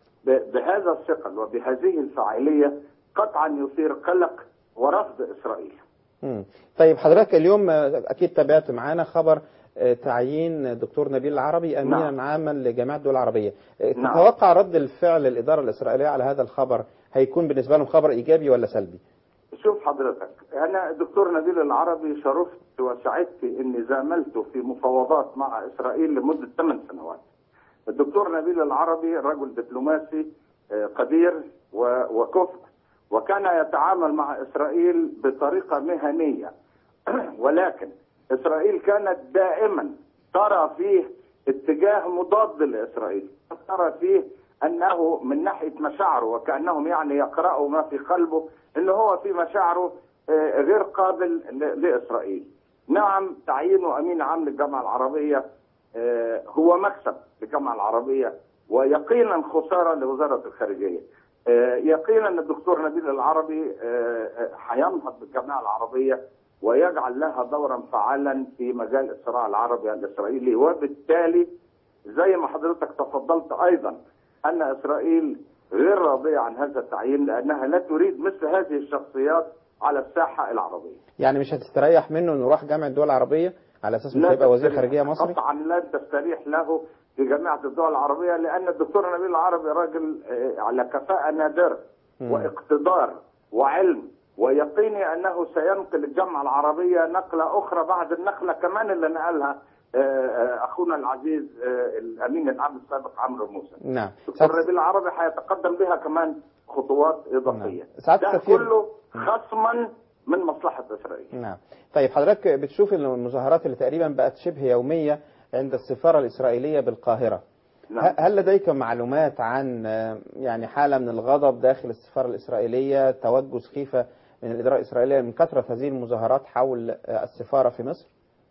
ب- بهذا الثقل وبهذه الفاعلية قطعا يثير قلق ورفض إسرائيل مم. طيب حضرتك اليوم آه، أكيد تابعت معانا خبر آه، تعيين دكتور نبيل العربي أمينا نعم. عاما لجامعة الدول العربية آه، نعم. تتوقع رد الفعل الإدارة الإسرائيلية على هذا الخبر هيكون بالنسبة لهم خبر إيجابي ولا سلبي؟ شوف حضرتك انا الدكتور نبيل العربي شرفت وسعدت اني زاملته في مفاوضات مع اسرائيل لمده ثمان سنوات. الدكتور نبيل العربي رجل دبلوماسي آه، قدير و- وكفء وكان يتعامل مع اسرائيل بطريقه مهنيه ولكن اسرائيل كانت دائما ترى فيه اتجاه مضاد لاسرائيل ترى فيه انه من ناحيه مشاعره وكانهم يعني يقرأوا ما في قلبه ان هو في مشاعره آه، غير قابل ل- لاسرائيل. نعم تعيينه امين عام للجامعه العربيه آه، هو مكسب للجامعه العربيه ويقينا خساره لوزاره الخارجيه. آه، يقينا الدكتور نبيل العربي آه، آه، هينهض بالجامعه العربيه ويجعل لها دورا فعالا في مجال الصراع العربي الاسرائيلي وبالتالي زي ما حضرتك تفضلت ايضا ان اسرائيل غير راضيه عن هذا التعيين لانها لا تريد مثل هذه الشخصيات على الساحه العربيه. يعني مش هتستريح منه إنه راح جامعة الدول العربية على أساس مش لا هيبقى وزير تستريح- خارجية مصري؟ قطعا لا تستريح له في جامعه الدول العربيه لان الدكتور نبيل العربي راجل آه، على كفاءه نادره مم. واقتدار وعلم ويقيني انه سينقل الجامعه العربيه نقله اخرى بعد النقله كمان اللي نقلها آه، آه، اخونا العزيز آه، الامين العام السابق عمرو موسى. نعم الدكتور نبيل العربي هيتقدم بها كمان خطوات اضافيه. سعادة ده السفير. كله خصما من مصلحه اسرائيل. نعم طيب حضرتك بتشوف إن المظاهرات اللي تقريبا بقت شبه يومية عند السفارة الإسرائيلية بالقاهرة نعم. ه- هل لديك معلومات عن آه، يعني حالة من الغضب داخل السفارة الإسرائيلية توجس خيفة من الإدارة الإسرائيلية من كثرة هذه المظاهرات حول آه، السفارة في مصر؟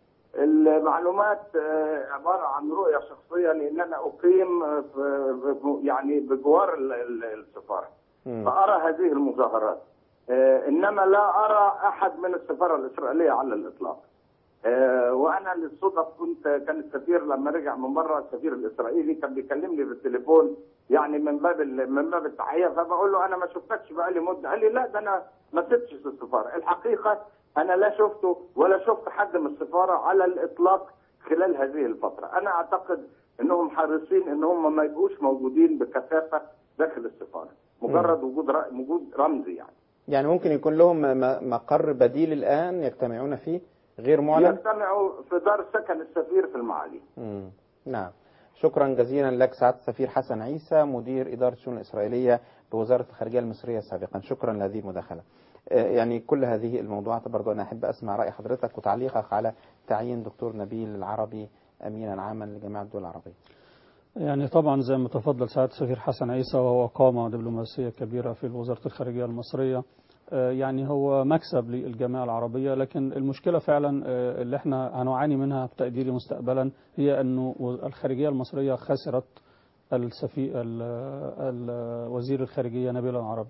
المعلومات آه، عباره عن رؤيه شخصيه لان انا اقيم آه، في- في- يعني بجوار ال- ال- السفاره مم. فارى هذه المظاهرات آه، انما لا ارى احد من السفاره الاسرائيليه على الاطلاق آه، وانا للصدف كنت كان السفير لما رجع من بره السفير الاسرائيلي كان بيكلمني بالتليفون يعني من باب ال- من باب التحيه فبقول له انا ما شفتكش بقالي مده قال لي لا ده انا ما سبتش السفاره الحقيقه انا لا شفته ولا شفت حد من السفاره على الاطلاق خلال هذه الفتره انا اعتقد انهم حريصين ان هم ما يبقوش موجودين بكثافه داخل السفاره مجرد وجود رأ- وجود رمزي يعني يعني ممكن يكون لهم م- مقر بديل الآن يجتمعون فيه غير معلن؟ يجتمعوا في دار سكن السفير في المعالي مم. نعم شكرا جزيلا لك سعادة السفير حسن عيسى مدير إدارة الشؤون الإسرائيلية بوزارة الخارجية المصرية سابقا شكرا لهذه المداخلة آه، يعني كل هذه الموضوعات برضو أنا أحب أسمع رأي حضرتك وتعليقك على تعيين دكتور نبيل العربي أمينا عاما لجامعة الدول العربية يعني طبعا زي ما تفضل سعادة السفير حسن عيسى وهو قامة دبلوماسية كبيرة في وزارة الخارجية المصرية آه، يعني هو مكسب للجامعة العربية لكن المشكلة فعلا آه، اللي احنا هنعاني منها في تقديري مستقبلا هي انه الخارجية المصرية خسرت السفي ال- ال- وزير الخارجية نبيل العربي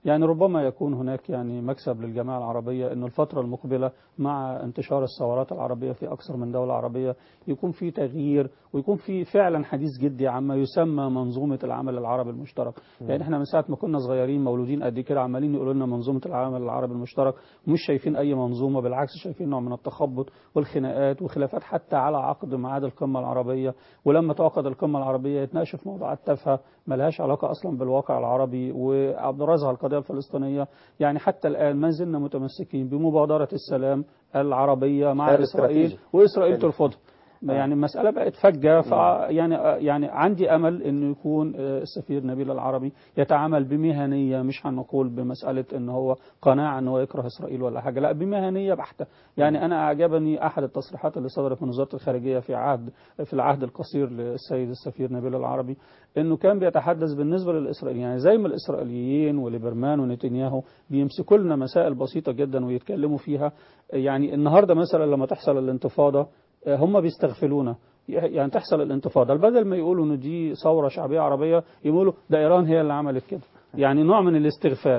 يعني ربما يكون هناك يعني مكسب للجماعة العربية أنه الفترة المقبلة مع انتشار الثورات العربية في أكثر من دولة عربية يكون في تغيير ويكون في فعلا حديث جدي عما يسمى منظومة العمل العربي المشترك يعني احنا من ساعة ما كنا صغيرين مولودين قد كده عمالين يقولوا لنا منظومة العمل العربي المشترك ومش شايفين أي منظومة بالعكس شايفين نوع من التخبط والخناقات وخلافات حتى على عقد ميعاد القمة العربية ولما تعقد القمة العربية يتناقشوا في موضوعات تافهة ملهاش علاقة أصلا بالواقع العربي وأبرزها القضية الفلسطينية يعني حتى الآن ما زلنا متمسكين بمبادرة السلام العربية مع خيار إسرائيل استراتيجي. وإسرائيل حلو. ترفضها يعني المسألة بقت فجة ف يعني يعني عندي أمل إنه يكون آه، السفير نبيل العربي يتعامل بمهنية مش هنقول بمسألة إن هو قناعة إن هو يكره إسرائيل ولا حاجة لا بمهنية بحتة يعني أنا أعجبني أحد التصريحات اللي صدرت من وزارة الخارجية في عهد في العهد القصير للسيد السفير نبيل العربي إنه كان بيتحدث بالنسبة للإسرائيليين يعني زي ما الإسرائيليين وليبرمان ونتنياهو بيمسكوا لنا مسائل بسيطة جدا ويتكلموا فيها يعني النهاردة مثلا لما تحصل الانتفاضة هم بيستغفلونا يعني تحصل الانتفاضة بدل ما يقولوا ان دي ثورة شعبية عربية يقولوا ده ايران هي اللي عملت كده يعني نوع من الاستغفال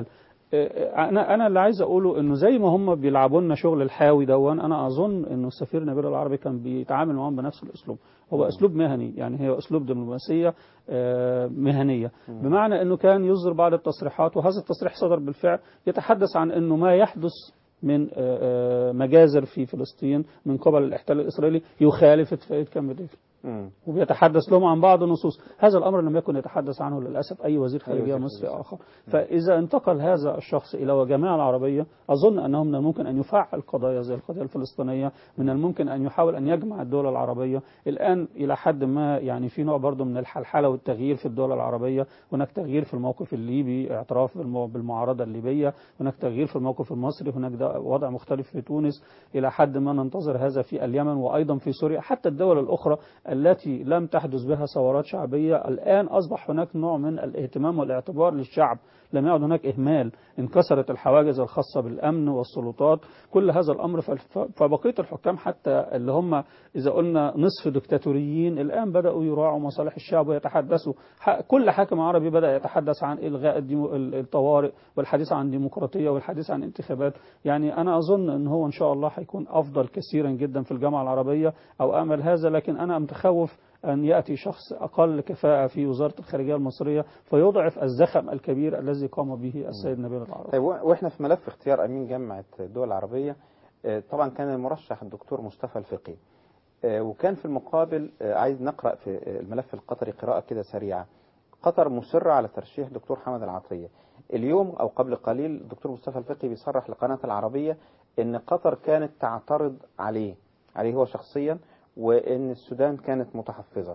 انا انا اللي عايز اقوله انه زي ما هم بيلعبوا لنا شغل الحاوي دون انا اظن انه السفير نبيل العربي كان بيتعامل معاهم بنفس الاسلوب هو اسلوب مهني يعني هي اسلوب دبلوماسيه آه، مهنيه بمعنى انه كان يصدر بعض التصريحات وهذا التصريح صدر بالفعل يتحدث عن انه ما يحدث من آه، آه، مجازر في فلسطين من قبل الاحتلال الاسرائيلي يخالف اتفاقيه كامب ديفيد مم. وبيتحدث لهم عن بعض النصوص هذا الأمر لم يكن يتحدث عنه للأسف أي وزير خارجية وزير مصري خارجية. آخر فإذا انتقل هذا الشخص إلى الجماعة العربية أظن أنه من الممكن أن يفعل قضايا زي القضية الفلسطينية من الممكن أن يحاول أن يجمع الدول العربية الآن إلى حد ما يعني في نوع برضه من الحلحلة والتغيير في الدول العربية هناك تغيير في الموقف الليبي اعتراف بالمو- بالمعارضة الليبية هناك تغيير في الموقف المصري هناك ده وضع مختلف في تونس إلى حد ما ننتظر هذا في اليمن وأيضا في سوريا حتى الدول الأخرى التي لم تحدث بها ثورات شعبية الآن أصبح هناك نوع من الاهتمام والاعتبار للشعب لم يعد هناك إهمال انكسرت الحواجز الخاصة بالأمن والسلطات كل هذا الأمر ف- فبقية الحكام حتى اللي هم إذا قلنا نصف دكتاتوريين الآن بدأوا يراعوا مصالح الشعب ويتحدثوا ح- كل حاكم عربي بدأ يتحدث عن إلغاء الديمو- ال- الطوارئ والحديث عن ديمقراطية والحديث عن انتخابات يعني أنا أظن أن هو إن شاء الله هيكون أفضل كثيرا جدا في الجامعة العربية أو أمل هذا لكن أنا متخوف أن يأتي شخص أقل كفاءة في وزارة الخارجية المصرية فيضعف الزخم الكبير الذي قام به السيد نبيل العربي طيب و- واحنا في ملف اختيار امين جامعه الدول العربيه آه، طبعا كان المرشح الدكتور مصطفى الفقي آه، وكان في المقابل آه، عايز نقرا في آه، الملف القطري قراءه كده سريعه قطر مصره على ترشيح دكتور حمد العطيه اليوم او قبل قليل الدكتور مصطفى الفقي بيصرح لقناه العربيه ان قطر كانت تعترض عليه عليه هو شخصيا وان السودان كانت متحفظه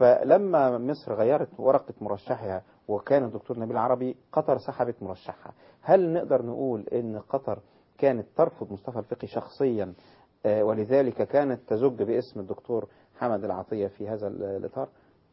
فلما مصر غيرت ورقه مرشحها وكان الدكتور نبيل عربي قطر سحبت مرشحها هل نقدر نقول ان قطر كانت ترفض مصطفى الفقي شخصيا آه، ولذلك كانت تزج باسم الدكتور حمد العطية في هذا ال- الإطار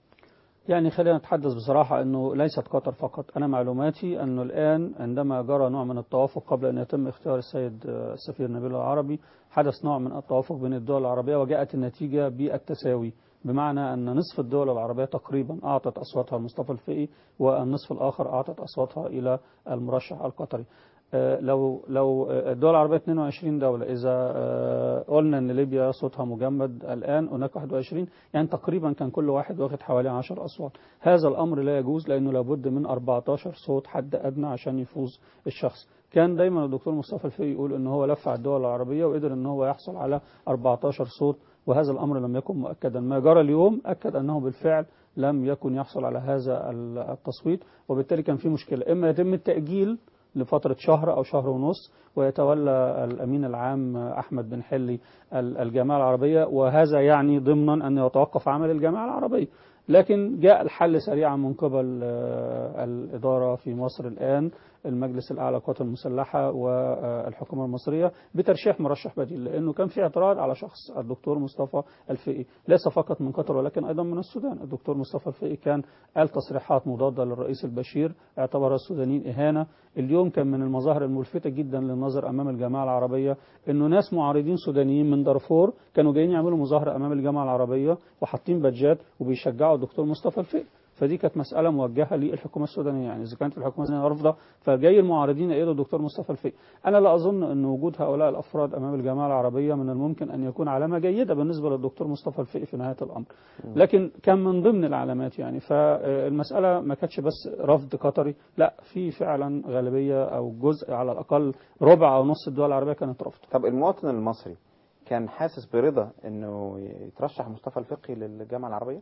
يعني خلينا نتحدث بصراحة أنه ليست قطر فقط أنا معلوماتي أنه الآن عندما جرى نوع من التوافق قبل أن يتم اختيار السيد آه، السفير نبيل العربي حدث نوع من التوافق بين الدول العربية وجاءت النتيجة بالتساوي بمعنى أن نصف الدول العربية تقريبا أعطت أصواتها لمصطفى الفقي والنصف الآخر أعطت أصواتها إلى المرشح القطري آه، لو لو آه، الدول العربية 22 دولة إذا آه، قلنا أن ليبيا صوتها مجمد الآن هناك 21 يعني تقريبا كان كل واحد واخد حوالي 10 أصوات هذا الأمر لا يجوز لأنه لابد من 14 صوت حد أدنى عشان يفوز الشخص كان دايما الدكتور مصطفى الفقي يقول ان هو لف على الدول العربيه وقدر ان هو يحصل على 14 صوت وهذا الامر لم يكن مؤكدا ما جرى اليوم اكد انه بالفعل لم يكن يحصل على هذا التصويت وبالتالي كان في مشكله اما يتم التاجيل لفترة شهر أو شهر ونص ويتولى الأمين العام أحمد بن حلي ال- الجامعة العربية وهذا يعني ضمنا أن يتوقف عمل الجامعة العربية لكن جاء الحل سريعا من قبل آه، الإدارة في مصر الآن المجلس الأعلى للقوات المسلحة والحكومة المصرية بترشيح مرشح بديل لأنه كان في اعتراض على شخص الدكتور مصطفى الفقي ليس فقط من قطر ولكن أيضا من السودان الدكتور مصطفى الفقي كان قال تصريحات مضادة للرئيس البشير اعتبرها السودانيين إهانة اليوم كان من المظاهر الملفتة جدا للنظر أمام الجماعة العربية أنه ناس معارضين سودانيين من دارفور كانوا جايين يعملوا مظاهرة أمام الجامعة العربية وحاطين بادجات وبيشجعوا الدكتور مصطفى الفقي فدي كانت مساله موجهه للحكومه السودانيه يعني اذا كانت الحكومه السودانيه رافضه فجاي المعارضين يأيدوا الدكتور مصطفى الفقي انا لا اظن ان وجود هؤلاء الافراد امام الجامعه العربيه من الممكن ان يكون علامه جيده بالنسبه للدكتور مصطفى الفقي في نهايه الامر لكن كان من ضمن العلامات يعني فالمساله ما كانتش بس رفض قطري لا في فعلا غالبيه او جزء على الاقل ربع او نص الدول العربيه كانت رافضه طب المواطن المصري كان حاسس برضا انه يترشح مصطفى الفقي للجامعه العربيه؟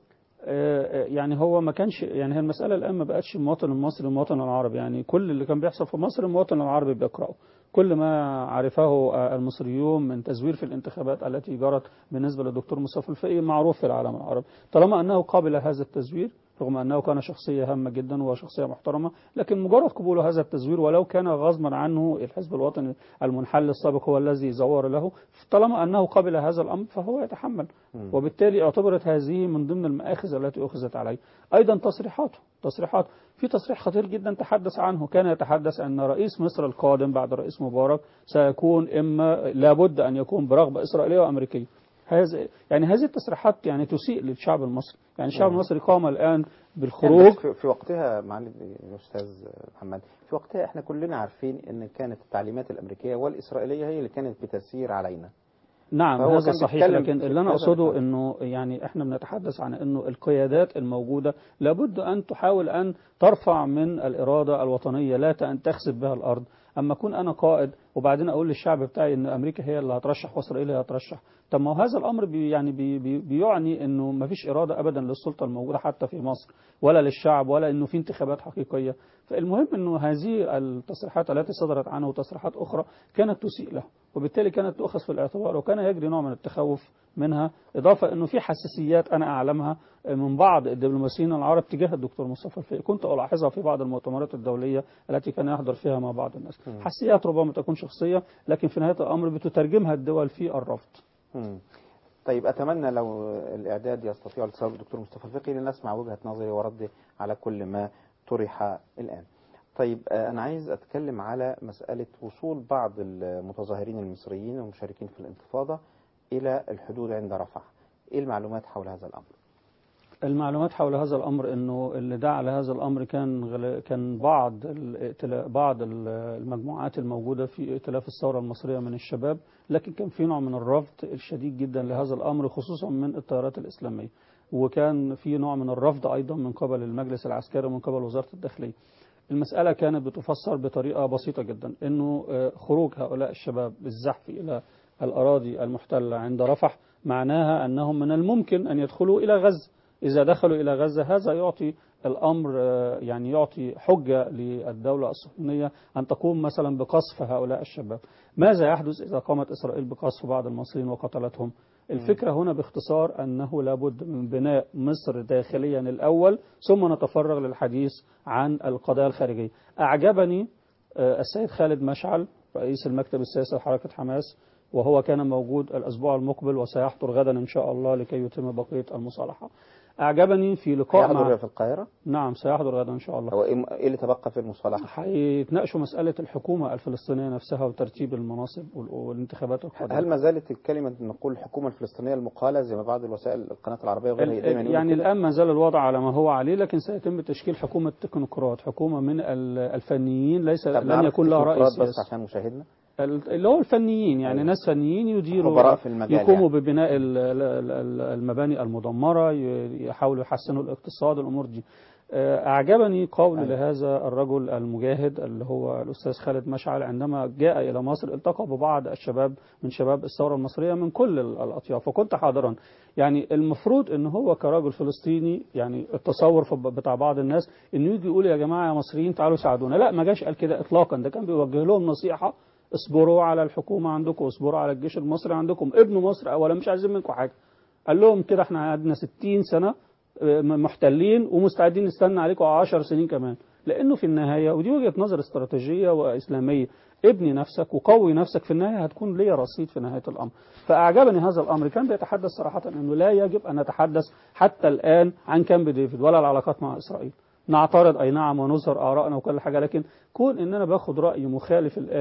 آه، يعني هو ما كانش يعني هي المسألة الآن ما بقتش المواطن المصري والمواطن العربي يعني كل اللي كان بيحصل في مصر المواطن العربي بيقرأه كل ما عرفه آه، المصريون من تزوير في الانتخابات التي جرت بالنسبة للدكتور مصطفى الفقي معروف في العالم العربي طالما أنه قابل هذا التزوير رغم أنه كان شخصية هامة جدا وشخصية محترمة لكن مجرد قبوله هذا التزوير ولو كان غصبا عنه الحزب الوطني المنحل السابق هو الذي زور له طالما أنه قبل هذا الأمر فهو يتحمل وبالتالي اعتبرت هذه من ضمن المآخذ التي أخذت عليه أيضا تصريحاته تصريحات في تصريح خطير جدا تحدث عنه كان يتحدث أن رئيس مصر القادم بعد الرئيس مبارك سيكون إما لابد أن يكون برغبة إسرائيلية وأمريكية هذا يعني هذه التصريحات يعني تسيء للشعب المصري يعني الشعب مم. المصري قام الآن يعني بالخروج بس في, في وقتها معالي يا استاذ محمد في وقتها احنا كلنا عارفين ان كانت التعليمات الامريكيه والاسرائيليه هي اللي كانت بتسير علينا نعم فهو هذا كان صحيح بيتكلم لكن في اللي انا هذا اقصده النقاش. انه يعني احنا بنتحدث عن انه القيادات الموجوده لابد ان تحاول ان ترفع من الاراده الوطنيه لا ت- ان تخسف بها الارض اما اكون انا قائد وبعدين اقول للشعب بتاعي ان امريكا هي اللي هترشح واسرائيل هي هترشح طب ما هو هذا الامر بي يعني بي بي بيعني انه ما فيش اراده ابدا للسلطه الموجوده حتى في مصر ولا للشعب ولا انه في انتخابات حقيقيه فالمهم انه هذه التصريحات التي صدرت عنه وتصريحات اخرى كانت تسيء له وبالتالي كانت تؤخذ في الاعتبار وكان يجري نوع من التخوف منها اضافه انه في حساسيات انا اعلمها من بعض الدبلوماسيين العرب تجاه الدكتور مصطفى الفقي كنت الاحظها في بعض المؤتمرات الدوليه التي كان يحضر فيها مع بعض الناس حساسيات ربما تكون شخصيه لكن في نهايه الامر بتترجمها الدول في الرفض مم. طيب اتمنى لو الاعداد يستطيع الاتصال بالدكتور مصطفى الفقي لنسمع وجهه نظري وردي على كل ما طرح الان. طيب آه، انا عايز اتكلم على مساله وصول بعض المتظاهرين المصريين والمشاركين في الانتفاضه الى الحدود عند رفح. ايه المعلومات حول هذا الامر؟ المعلومات حول هذا الامر انه اللي دعا على هذا الامر كان غل- كان بعض الائتلاف بعض ال- المجموعات الموجوده في ائتلاف الثوره المصريه من الشباب لكن كان في نوع من الرفض الشديد جدا لهذا الامر خصوصا من التيارات الاسلاميه وكان في نوع من الرفض ايضا من قبل المجلس العسكري ومن قبل وزاره الداخليه المسألة كانت بتفسر بطريقة بسيطة جدا أنه آه، خروج هؤلاء الشباب بالزحف إلى الأراضي المحتلة عند رفح معناها أنهم من الممكن أن يدخلوا إلى غزة إذا دخلوا إلى غزة هذا يعطي الأمر آه، يعني يعطي حجة للدولة الصهيونية أن تقوم مثلا بقصف هؤلاء الشباب ماذا يحدث إذا قامت إسرائيل بقصف بعض المصريين وقتلتهم الفكرة هنا باختصار أنه لابد من بناء مصر داخليا الأول ثم نتفرغ للحديث عن القضايا الخارجية أعجبني آه، السيد خالد مشعل رئيس المكتب السياسي لحركة حماس وهو كان موجود الأسبوع المقبل وسيحضر غدا إن شاء الله لكي يتم بقية المصالحة أعجبني في لقاء هيحضر مع في القاهره؟ نعم سيحضر غدا إن شاء الله هو ايه إيه اللي تبقى في المصالحه؟ هيتناقشوا مسألة الحكومة الفلسطينية نفسها وترتيب المناصب وال- والانتخابات القادمة هل ما زالت الكلمه نقول الحكومه الفلسطينيه المقاله زي ما بعض الوسائل القناه العربيه وغيرها ال- دايما يقولوا يعني كده؟ الآن ما زال الوضع على ما هو عليه لكن سيتم تشكيل حكومة تكنوقراط حكومة من ال- الفنيين ليس طب لن نعرف يكون لها التكنوقراط رئيس بس سياسي عشان مشاهدنا ال- اللي هو الفنيين يعني أيوة. ناس فنيين يديروا خبراء في المجال يقوموا يعني. ببناء ال- ال- ال- المباني المدمرة ي- يحاولوا يحسنوا الاقتصاد الأمور دي آه، أعجبني قول أيوة. لهذا الرجل المجاهد اللي هو الأستاذ خالد مشعل عندما جاء إلى مصر التقى ببعض الشباب من شباب الثورة المصرية من كل ال- الأطياف وكنت حاضرا يعني المفروض ان هو كراجل فلسطيني يعني التصور في- بتاع بعض الناس انه يجي يقول يا جماعه يا مصريين تعالوا ساعدونا لا ما جاش قال كده اطلاقا ده كان بيوجه لهم نصيحه اصبروا على الحكومه عندكم اصبروا على الجيش المصري عندكم ابنوا مصر اولا مش عايزين منكم حاجه قال لهم كده احنا قعدنا 60 سنه آه، محتلين ومستعدين نستنى عليكم 10 سنين كمان لانه في النهايه ودي وجهه نظر استراتيجيه واسلاميه ابني نفسك وقوي نفسك في النهايه هتكون ليا رصيد في نهايه الامر فاعجبني هذا الامر كان بيتحدث صراحه انه لا يجب ان نتحدث حتى الان عن كامب ديفيد ولا العلاقات مع اسرائيل نعترض اي نعم ونظهر ارائنا وكل حاجه لكن كون ان انا باخد راي مخالف الان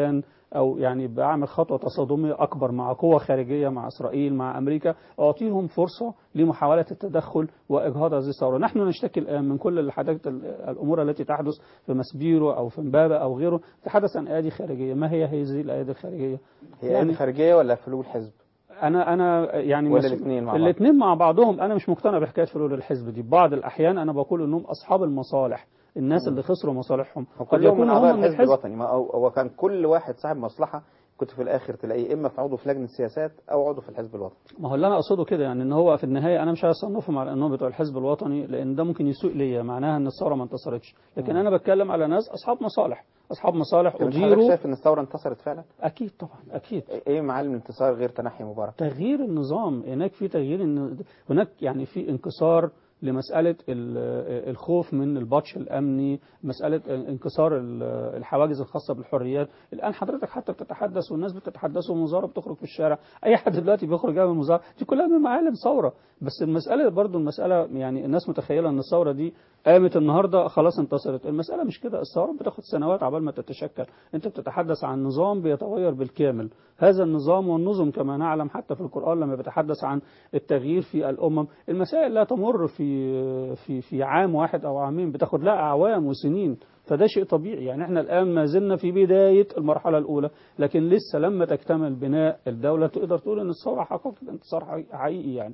او يعني بعمل خطوه تصادميه اكبر مع قوه خارجيه مع اسرائيل مع امريكا اعطيهم فرصه لمحاوله التدخل واجهاض هذه الثوره نحن نشتكي الان من كل الحاجات الامور التي تحدث في مسبيرو او في امبابه او غيره تحدث عن ايادي خارجيه ما هي هذه الايادي الخارجيه هي يعني خارجيه ولا فلول حزب انا انا يعني ولا الاثنين مع بعض الاثنين مع بعضهم انا مش مقتنع بحكايه فلول الحزب دي بعض الاحيان انا بقول انهم اصحاب المصالح الناس اللي خسروا مصالحهم قد يكونوا هم من الحزب الوطني ما هو كان كل واحد صاحب مصلحه كنت في الاخر تلاقيه اما في عضو في لجنه السياسات او عضو في الحزب الوطني ما هو اللي انا اقصده كده يعني ان هو في النهايه انا مش عايز اصنفهم على انهم بتوع الحزب الوطني لان ده ممكن يسوء ليا معناها ان الثوره ما انتصرتش لكن م. انا بتكلم على ناس اصحاب مصالح اصحاب مصالح اديروا شايف ان الثوره انتصرت فعلا اكيد طبعا اكيد ايه معالم الانتصار غير تنحي مبارك تغيير النظام هناك في تغيير إن هناك يعني في انكسار لمسألة الخوف من البطش الأمني مسألة انكسار الحواجز الخاصة بالحريات الآن حضرتك حتى بتتحدث والناس بتتحدث ومظاهرة بتخرج في الشارع أي حد دلوقتي بيخرج يعمل مظاهرة دي كلها من معالم ثورة بس المسألة برضو المسألة يعني الناس متخيلة أن الثورة دي قامت النهاردة خلاص انتصرت المسألة مش كده الثورة بتاخد سنوات عبال ما تتشكل أنت بتتحدث عن نظام بيتغير بالكامل هذا النظام والنظم كما نعلم حتى في القرآن لما بيتحدث عن التغيير في الأمم المسائل لا تمر في في في عام واحد أو عامين بتاخد لها أعوام وسنين فده شيء طبيعي يعني احنا الآن ما زلنا في بداية المرحلة الأولى لكن لسه لما تكتمل بناء الدولة تقدر تقول أن الثورة حققت انتصار حقيقي يعني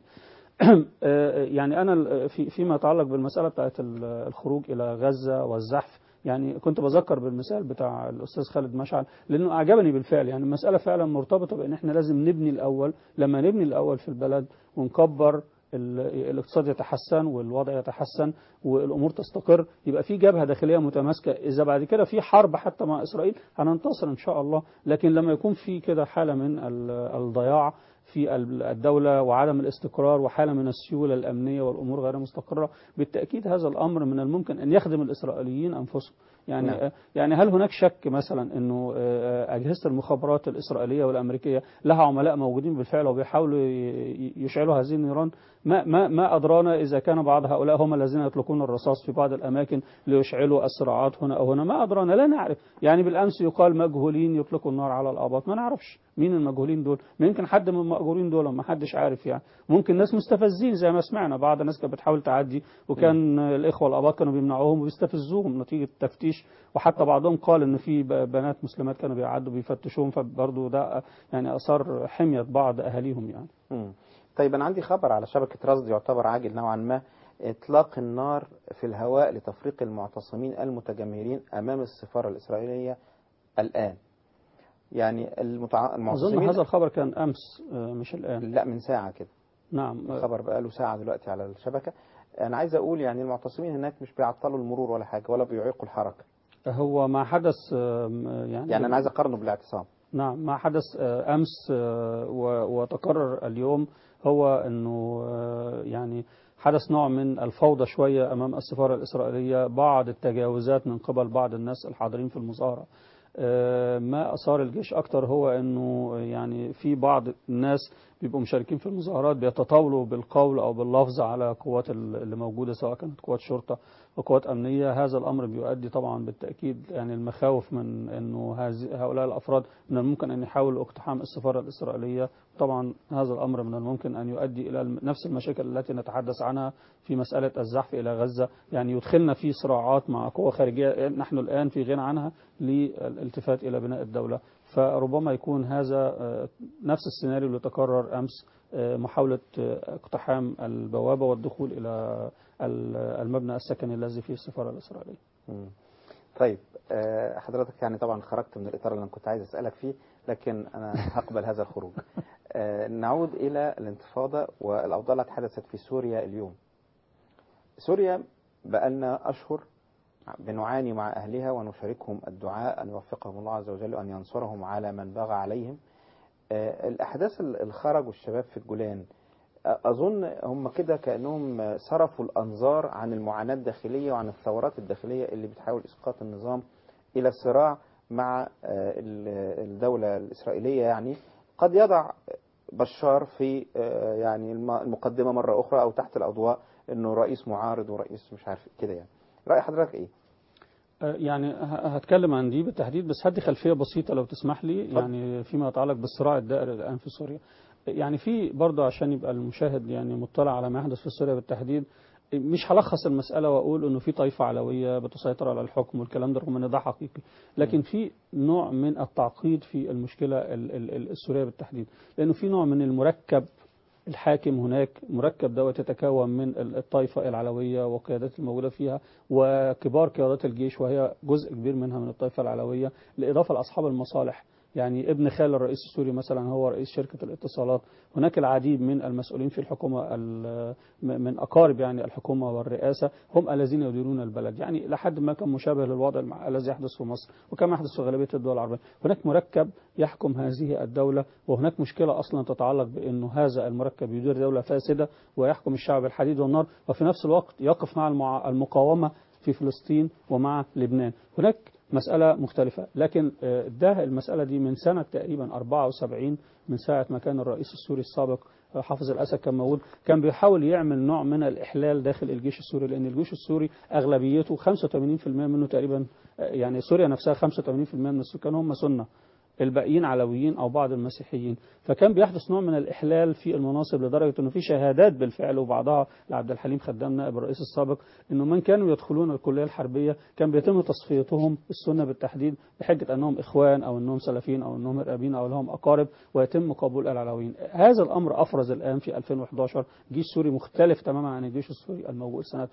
يعني أنا في فيما يتعلق بالمسألة بتاعت الخروج إلى غزة والزحف يعني كنت بذكر بالمثال بتاع الأستاذ خالد مشعل لأنه أعجبني بالفعل يعني المسألة فعلا مرتبطة بأن احنا لازم نبني الأول لما نبني الأول في البلد ونكبر الاقتصاد يتحسن والوضع يتحسن والامور تستقر يبقى في جبهه داخليه متماسكه اذا بعد كده في حرب حتى مع اسرائيل هننتصر ان شاء الله لكن لما يكون في كده حاله من الضياع في الدولة وعدم الاستقرار وحالة من السيولة الأمنية والأمور غير مستقرة بالتأكيد هذا الأمر من الممكن أن يخدم الإسرائيليين أنفسهم يعني نعم. يعني هل هناك شك مثلا أنه أجهزة المخابرات الإسرائيلية والأمريكية لها عملاء موجودين بالفعل وبيحاولوا يشعلوا هذه النيران ما ما ما أدرانا إذا كان بعض هؤلاء هم الذين يطلقون الرصاص في بعض الأماكن ليشعلوا الصراعات هنا أو هنا ما أدرانا لا نعرف يعني بالأمس يقال مجهولين يطلقوا النار على الآباط ما نعرفش مين المجهولين دول ممكن حد من المأجورين دول ما حدش عارف يعني ممكن ناس مستفزين زي ما سمعنا بعض الناس كانت بتحاول تعدي وكان م. الإخوة الآباط كانوا بيمنعوهم وبيستفزوهم نتيجة تفتيش وحتى بعضهم قال إن في بنات مسلمات كانوا بيعدوا بيفتشوهم فبرضه ده يعني أثار حمية بعض أهاليهم يعني م. طيب أنا عندي خبر على شبكة رصد يعتبر عاجل نوعا ما إطلاق النار في الهواء لتفريق المعتصمين المتجمهرين أمام السفارة الإسرائيلية الآن يعني المتع... المعتصمين أظن هذا الخبر كان أمس مش الآن لا من ساعة كده نعم الخبر بقى له ساعة دلوقتي على الشبكة أنا عايز أقول يعني المعتصمين هناك مش بيعطلوا المرور ولا حاجة ولا بيعيقوا الحركة هو ما حدث يعني يعني أنا عايز أقارنه بالاعتصام نعم ما حدث أمس وتكرر اليوم هو أنه يعني حدث نوع من الفوضى شوية أمام السفارة الإسرائيلية بعض التجاوزات من قبل بعض الناس الحاضرين في المظاهرة ما أثار الجيش أكتر هو أنه يعني في بعض الناس بيبقوا مشاركين في المظاهرات بيتطاولوا بالقول أو باللفظ على قوات اللي موجودة سواء كانت قوات شرطة وقوات أمنية هذا الأمر بيؤدي طبعا بالتأكيد يعني المخاوف من أنه هؤلاء الأفراد من الممكن أن يحاولوا اقتحام السفارة الإسرائيلية طبعا هذا الأمر من الممكن أن يؤدي إلى نفس المشاكل التي نتحدث عنها في مسألة الزحف إلى غزة يعني يدخلنا في صراعات مع قوى خارجية نحن الآن في غنى عنها للالتفات إلى بناء الدولة فربما يكون هذا نفس السيناريو اللي تكرر أمس محاولة اقتحام البوابة والدخول إلى المبنى السكني الذي فيه السفارة الإسرائيلية طيب حضرتك يعني طبعا خرجت من الإطار اللي أنا كنت عايز أسألك فيه لكن أنا هقبل هذا الخروج نعود إلى الانتفاضة والأوضاع التي حدثت في سوريا اليوم سوريا بقالنا أشهر بنعاني مع أهلها ونشاركهم الدعاء أن يوفقهم الله عز وجل وأن ينصرهم على من بغى عليهم الأحداث اللي خرجوا الشباب في الجولان أظن هم كده كأنهم صرفوا الأنظار عن المعاناة الداخلية وعن الثورات الداخلية اللي بتحاول إسقاط النظام إلى صراع مع الدولة الإسرائيلية يعني قد يضع بشار في يعني المقدمة مرة أخرى أو تحت الأضواء أنه رئيس معارض ورئيس مش عارف كده يعني رأي حضرتك إيه؟ آه، يعني ه- هتكلم عن دي بالتحديد بس هدي خلفيه بسيطه لو تسمح لي يعني فيما يتعلق بالصراع الدائر الان في سوريا يعني في برضه عشان يبقى المشاهد يعني مطلع على ما يحدث في سوريا بالتحديد مش هلخص المسألة وأقول إنه في طائفة علوية بتسيطر على الحكم والكلام ده رغم إن ده حقيقي، لكن في نوع من التعقيد في المشكلة ال- ال- ال- السورية بالتحديد، لأنه في نوع من المركب الحاكم هناك مركب دوت يتكون من ال- الطائفة العلوية وقيادات الموجودة فيها وكبار قيادات الجيش وهي جزء كبير منها من الطائفة العلوية بالإضافة لأصحاب المصالح يعني ابن خال الرئيس السوري مثلا هو رئيس شركة الاتصالات هناك العديد من المسؤولين في الحكومة ال- م- من أقارب يعني الحكومة والرئاسة هم الذين يديرون البلد يعني لحد ما كان مشابه للوضع الم- الذي يحدث في مصر وكما يحدث في غالبية الدول العربية هناك مركب يحكم هذه الدولة وهناك مشكلة أصلا تتعلق بأنه هذا المركب يدير دولة فاسدة ويحكم الشعب الحديد والنار وفي نفس الوقت يقف مع المع- المقاومة في فلسطين ومع لبنان هناك مسألة مختلفة لكن آه، ده المسألة دي من سنة تقريبا 74 من ساعة ما كان الرئيس السوري السابق آه، حافظ الأسد كان موجود كان بيحاول يعمل نوع من الإحلال داخل الجيش السوري لأن الجيش السوري أغلبيته 85% منه تقريبا آه، يعني سوريا نفسها 85% من السكان هم سنة الباقيين علويين او بعض المسيحيين فكان بيحدث نوع من الاحلال في المناصب لدرجه انه في شهادات بالفعل وبعضها لعبد الحليم خدام نائب الرئيس السابق انه من كانوا يدخلون الكليه الحربيه كان بيتم تصفيتهم السنه بالتحديد بحجه انهم اخوان او انهم سلفيين او انهم ارهابيين او لهم اقارب ويتم قبول العلويين هذا الامر افرز الان في 2011 جيش سوري مختلف تماما عن الجيش السوري الموجود سنه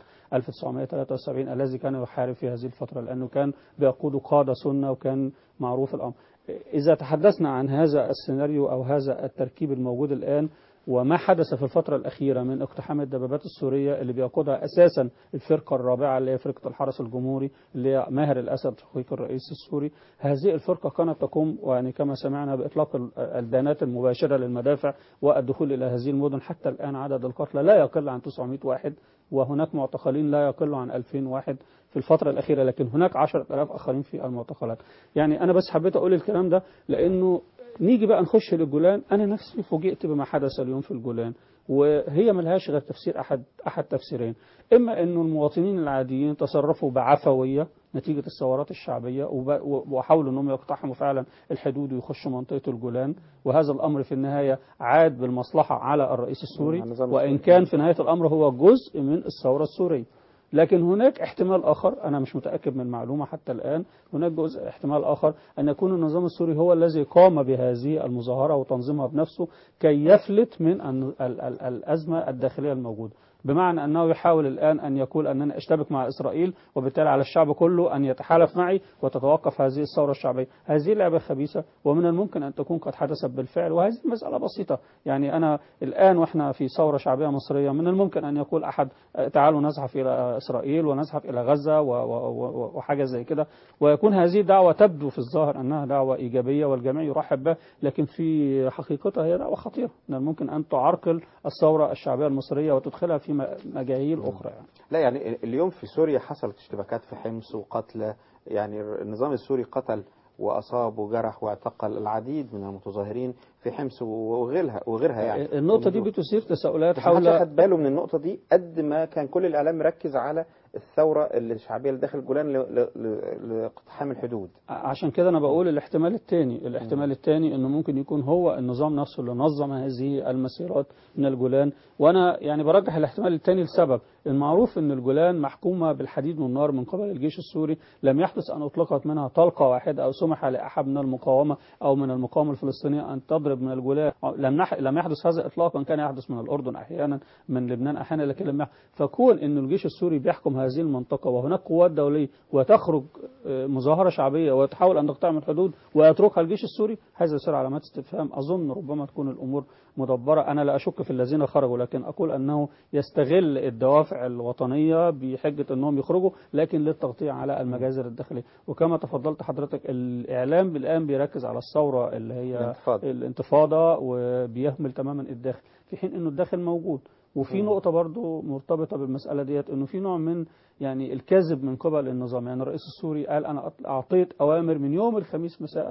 1973 الذي كان يحارب في هذه الفتره لانه كان بيقوده قاده سنه وكان معروف الامر إذا تحدثنا عن هذا السيناريو أو هذا التركيب الموجود الآن وما حدث في الفترة الأخيرة من اقتحام الدبابات السورية اللي بيقودها أساسا الفرقة الرابعة اللي هي فرقة الحرس الجمهوري اللي هي ماهر الأسد شقيق الرئيس السوري هذه الفرقة كانت تقوم يعني كما سمعنا بإطلاق ال- الدانات المباشرة للمدافع والدخول إلى هذه المدن حتى الآن عدد القتلى لا يقل عن 900 واحد وهناك معتقلين لا يقل عن 2000 واحد في الفترة الأخيرة لكن هناك 10000 آخرين في المعتقلات يعني أنا بس حبيت أقول الكلام ده لأنه نيجي بقى نخش للجولان أنا نفسي فوجئت بما حدث اليوم في الجولان وهي ملهاش غير تفسير أحد أحد تفسيرين إما أنه المواطنين العاديين تصرفوا بعفوية نتيجة الثورات الشعبية وب- وحاولوا أنهم يقتحموا فعلا الحدود ويخشوا منطقة الجولان وهذا الأمر في النهاية عاد بالمصلحة على الرئيس السوري على النظام وإن السوري. كان في نهاية الأمر هو جزء من الثورة السورية لكن هناك احتمال آخر أنا مش متأكد من معلومة حتى الآن هناك جزء احتمال آخر أن يكون النظام السوري هو الذي قام بهذه المظاهرة وتنظيمها بنفسه كي يفلت من ال- ال- ال- الأزمة الداخلية الموجودة بمعنى أنه يحاول الآن أن يقول أنني أشتبك مع إسرائيل وبالتالي على الشعب كله أن يتحالف معي وتتوقف هذه الثورة الشعبية هذه لعبة خبيثة ومن الممكن أن تكون قد حدثت بالفعل وهذه مسألة بسيطة يعني أنا الآن وإحنا في ثورة شعبية مصرية من الممكن أن يقول أحد آه، تعالوا نزحف إلى إسرائيل ونزحف إلى غزة و- و- و- وحاجة زي كده ويكون هذه دعوة تبدو في الظاهر أنها دعوة إيجابية والجميع يرحب بها لكن في حقيقتها هي دعوة خطيرة من الممكن أن تعرقل الثورة الشعبية المصرية وتدخلها في م- مجاهيل أخرى يعني. لا يعني اليوم في سوريا حصلت اشتباكات في حمص وقتلى يعني النظام السوري قتل وأصاب وجرح واعتقل العديد من المتظاهرين في حمص وغيرها وغيرها يعني النقطة دي بتثير تساؤلات بس محدش حول أخد باله من النقطة دي قد ما كان كل الإعلام مركز على الثورة الشعبية اللي داخل الجولان ل- ل- ل- لاقتحام الحدود عشان كده انا بقول الاحتمال الثاني الاحتمال الثاني انه ممكن يكون هو النظام نفسه اللي نظم هذه المسيرات من الجولان وانا يعني برجح الاحتمال الثاني لسبب المعروف ان الجولان محكومه بالحديد والنار من قبل الجيش السوري لم يحدث ان اطلقت منها طلقه واحده او سمح لاحد من المقاومه او من المقاومه الفلسطينيه ان تضرب من الجولان لم نح... لم يحدث هذا اطلاقا كان يحدث من الاردن احيانا من لبنان احيانا لكن لم يحدث فكون ان الجيش السوري بيحكم هذه المنطقه وهناك قوات دوليه وتخرج آه، مظاهره شعبيه وتحاول ان تقتحم الحدود ويتركها الجيش السوري هذا يصير علامات استفهام اظن ربما تكون الامور مدبره انا لا اشك في الذين خرجوا لكن اقول انه يستغل الدوافع الوطنيه بحجه انهم يخرجوا لكن للتغطيه على المجازر الداخليه وكما تفضلت حضرتك الاعلام الان بيركز على الثوره اللي هي الانتفاضة. الانتفاضه وبيهمل تماما الداخل في حين انه الداخل موجود وفي مم. نقطة برضو مرتبطة بالمسألة ديت انه في نوع من يعني الكذب من قبل النظام يعني الرئيس السوري قال انا أط- اعطيت اوامر من يوم الخميس مساء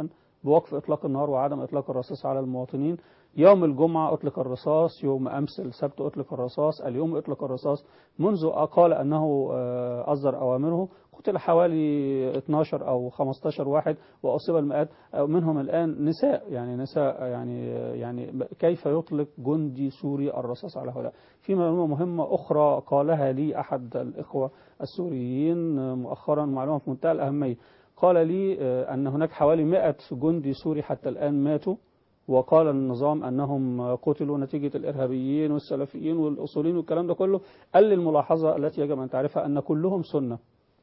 بوقف إطلاق النار وعدم إطلاق الرصاص على المواطنين يوم الجمعة أطلق الرصاص يوم أمس السبت أطلق الرصاص اليوم أطلق الرصاص منذ قال أنه آه، أصدر أوامره قتل حوالي 12 أو 15 واحد وأصيب المئات آه، منهم الآن نساء يعني نساء يعني يعني كيف يطلق جندي سوري الرصاص على هؤلاء في معلومة مهمة أخرى قالها لي أحد الإخوة السوريين آه، مؤخرا معلومة في منتهى الأهمية قال لي آه، أن هناك حوالي 100 جندي سوري حتى الآن ماتوا وقال النظام أنهم قتلوا نتيجة الإرهابيين والسلفيين والأصوليين والكلام ده كله قال لي الملاحظة التي يجب أن تعرفها أن كلهم سنة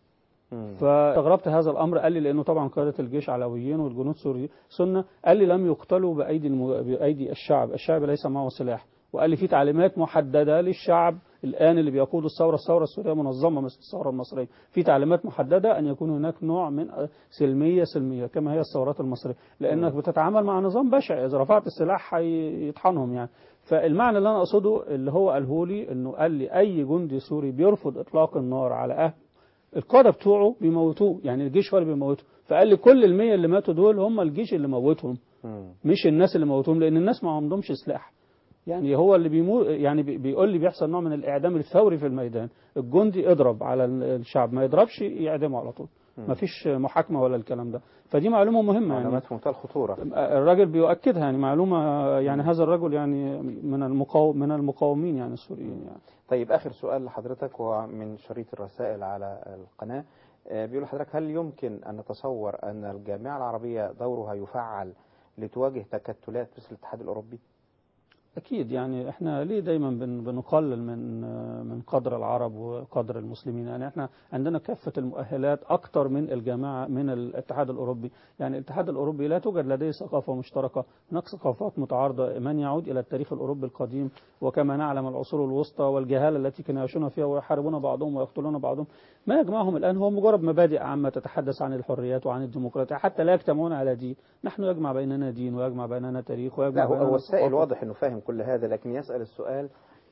فاستغربت هذا الامر قال لي لانه طبعا قاده الجيش علويين والجنود سوري سنه قال لي لم يقتلوا بايدي الم... بايدي الشعب، الشعب ليس معه سلاح، وقال لي في تعليمات محدده للشعب الان اللي بيقود الثوره، الثوره السوريه منظمه مثل الثوره المصريه، في تعليمات محدده ان يكون هناك نوع من سلميه سلميه كما هي الثورات المصريه، لانك بتتعامل مع نظام بشع اذا رفعت السلاح هيطحنهم يعني. فالمعنى اللي انا اقصده اللي هو قاله لي انه قال لي اي جندي سوري بيرفض اطلاق النار على اهل القادة بتوعه بيموتوه يعني الجيش هو اللي بيموته فقال لي كل المية اللي ماتوا دول هم الجيش اللي موتهم مش الناس اللي موتوهم لأن الناس ما عندهمش سلاح يعني هو اللي بيمو يعني بي- بيقول لي بيحصل نوع من الإعدام الفوري في الميدان الجندي اضرب على ال- الشعب ما يضربش يعدمه على طول ما فيش محاكمة ولا الكلام ده فدي معلومة مهمة يعني معلومات في منتهى الخطورة الراجل بيؤكدها يعني معلومة يعني هذا الرجل يعني من المقاوم من المقاومين يعني السوريين يعني طيب آخر سؤال لحضرتك وهو من شريط الرسائل على القناة آه، بيقول لحضرتك هل يمكن أن نتصور أن الجامعة العربية دورها يفعل لتواجه تكتلات مثل الاتحاد الأوروبي؟ أكيد يعني إحنا ليه دايما بن- بنقلل من من قدر العرب وقدر المسلمين يعني إحنا عندنا كافة المؤهلات أكتر من الجماعة من الاتحاد الأوروبي يعني الاتحاد الأوروبي لا توجد لديه ثقافة مشتركة هناك ثقافات متعارضة من يعود إلى التاريخ الأوروبي القديم وكما نعلم العصور الوسطى والجهالة التي كانوا يعيشون فيها ويحاربون بعضهم ويقتلون بعضهم ما يجمعهم الآن هو مجرد مبادئ عامة تتحدث عن الحريات وعن الديمقراطية حتى لا يجتمعون على دين نحن يجمع بيننا دين ويجمع بيننا تاريخ ويجمع لا هو, بيننا هو السائل ثقافة. واضح أنه فاهم كل هذا لكن يسأل السؤال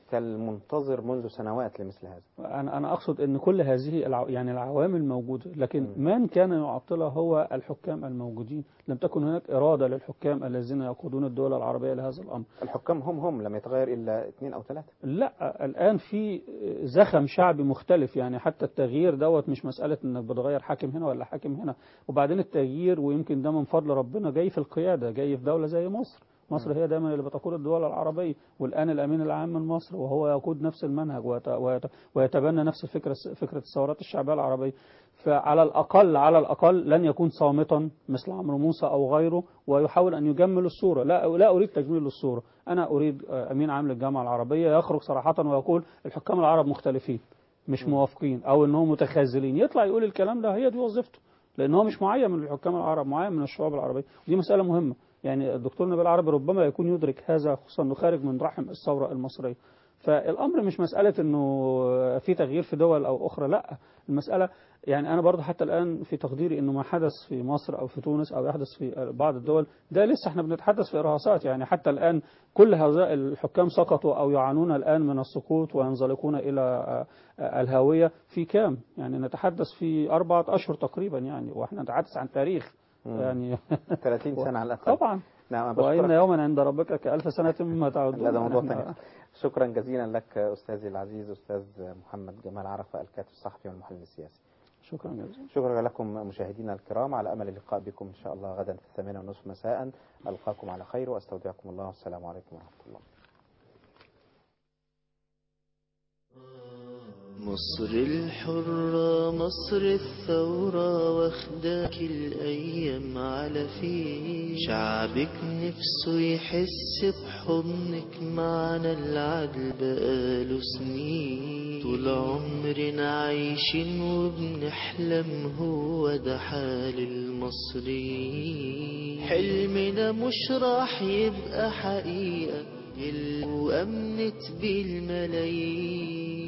كالمنتظر منذ سنوات لمثل هذا أنا أنا أقصد أن كل هذه الع... يعني العوامل موجودة لكن من كان يعطلها هو الحكام الموجودين لم تكن هناك إرادة للحكام الذين يقودون الدول العربية لهذا الأمر الحكام هم هم لم يتغير إلا اثنين أو ثلاثة لا الآن في زخم شعبي مختلف يعني حتى التغيير دوت مش مسألة انك بتغير حاكم هنا ولا حاكم هنا وبعدين التغيير ويمكن ده من فضل ربنا جاي في القيادة جاي في دولة زي مصر مصر هي دايما اللي بتقود الدول العربية والآن الأمين العام من مصر وهو يقود نفس المنهج ويت- ويت- ويتبنى نفس فكرة فكرة الثورات الشعبية العربية فعلى الأقل على الأقل لن يكون صامتا مثل عمرو موسى أو غيره ويحاول أن يجمل الصورة لا لا أريد تجميل الصورة أنا أريد آه، أمين عام للجامعة العربية يخرج صراحة ويقول الحكام العرب مختلفين مش موافقين أو أنهم متخاذلين يطلع يقول الكلام ده هي دي وظيفته لأن هو مش معين من الحكام العرب معين من الشعوب العربية ودي مسألة مهمة يعني الدكتور نبيل عربي ربما يكون يدرك هذا خصوصا أنه خارج من رحم الثورة المصرية فالامر مش مساله انه في تغيير في دول او اخرى لا المساله يعني انا برضه حتى الان في تقديري انه ما حدث في مصر او في تونس او يحدث في بعض الدول ده لسه احنا بنتحدث في ارهاصات يعني حتى الان كل هؤلاء الحكام سقطوا او يعانون الان من السقوط وينزلقون الى الهاويه في كام يعني نتحدث في اربعه اشهر تقريبا يعني واحنا نتحدث عن تاريخ يعني 30 سنة على الأقل طبعا نعم أنا وإن بشكرك. يوما عند ربك كألف سنة مما تعدون لا ده موضوع نحن- ثاني شكرا جزيلا لك أستاذي العزيز أستاذ محمد جمال عرفة الكاتب الصحفي والمحلل السياسي شكرا جزيلا شكرا لكم مشاهدينا الكرام على أمل اللقاء بكم إن شاء الله غدا في الثامنة ونصف مساء ألقاكم على خير وأستودعكم الله والسلام عليكم ورحمة الله مصر الحرة مصر الثورة واخداك الأيام على فيه شعبك نفسه يحس بحضنك معنا العدل بقاله سنين طول عمرنا عايشين وبنحلم هو ده حال المصريين حلمنا مش راح يبقى حقيقة إلا وأمنت بالملايين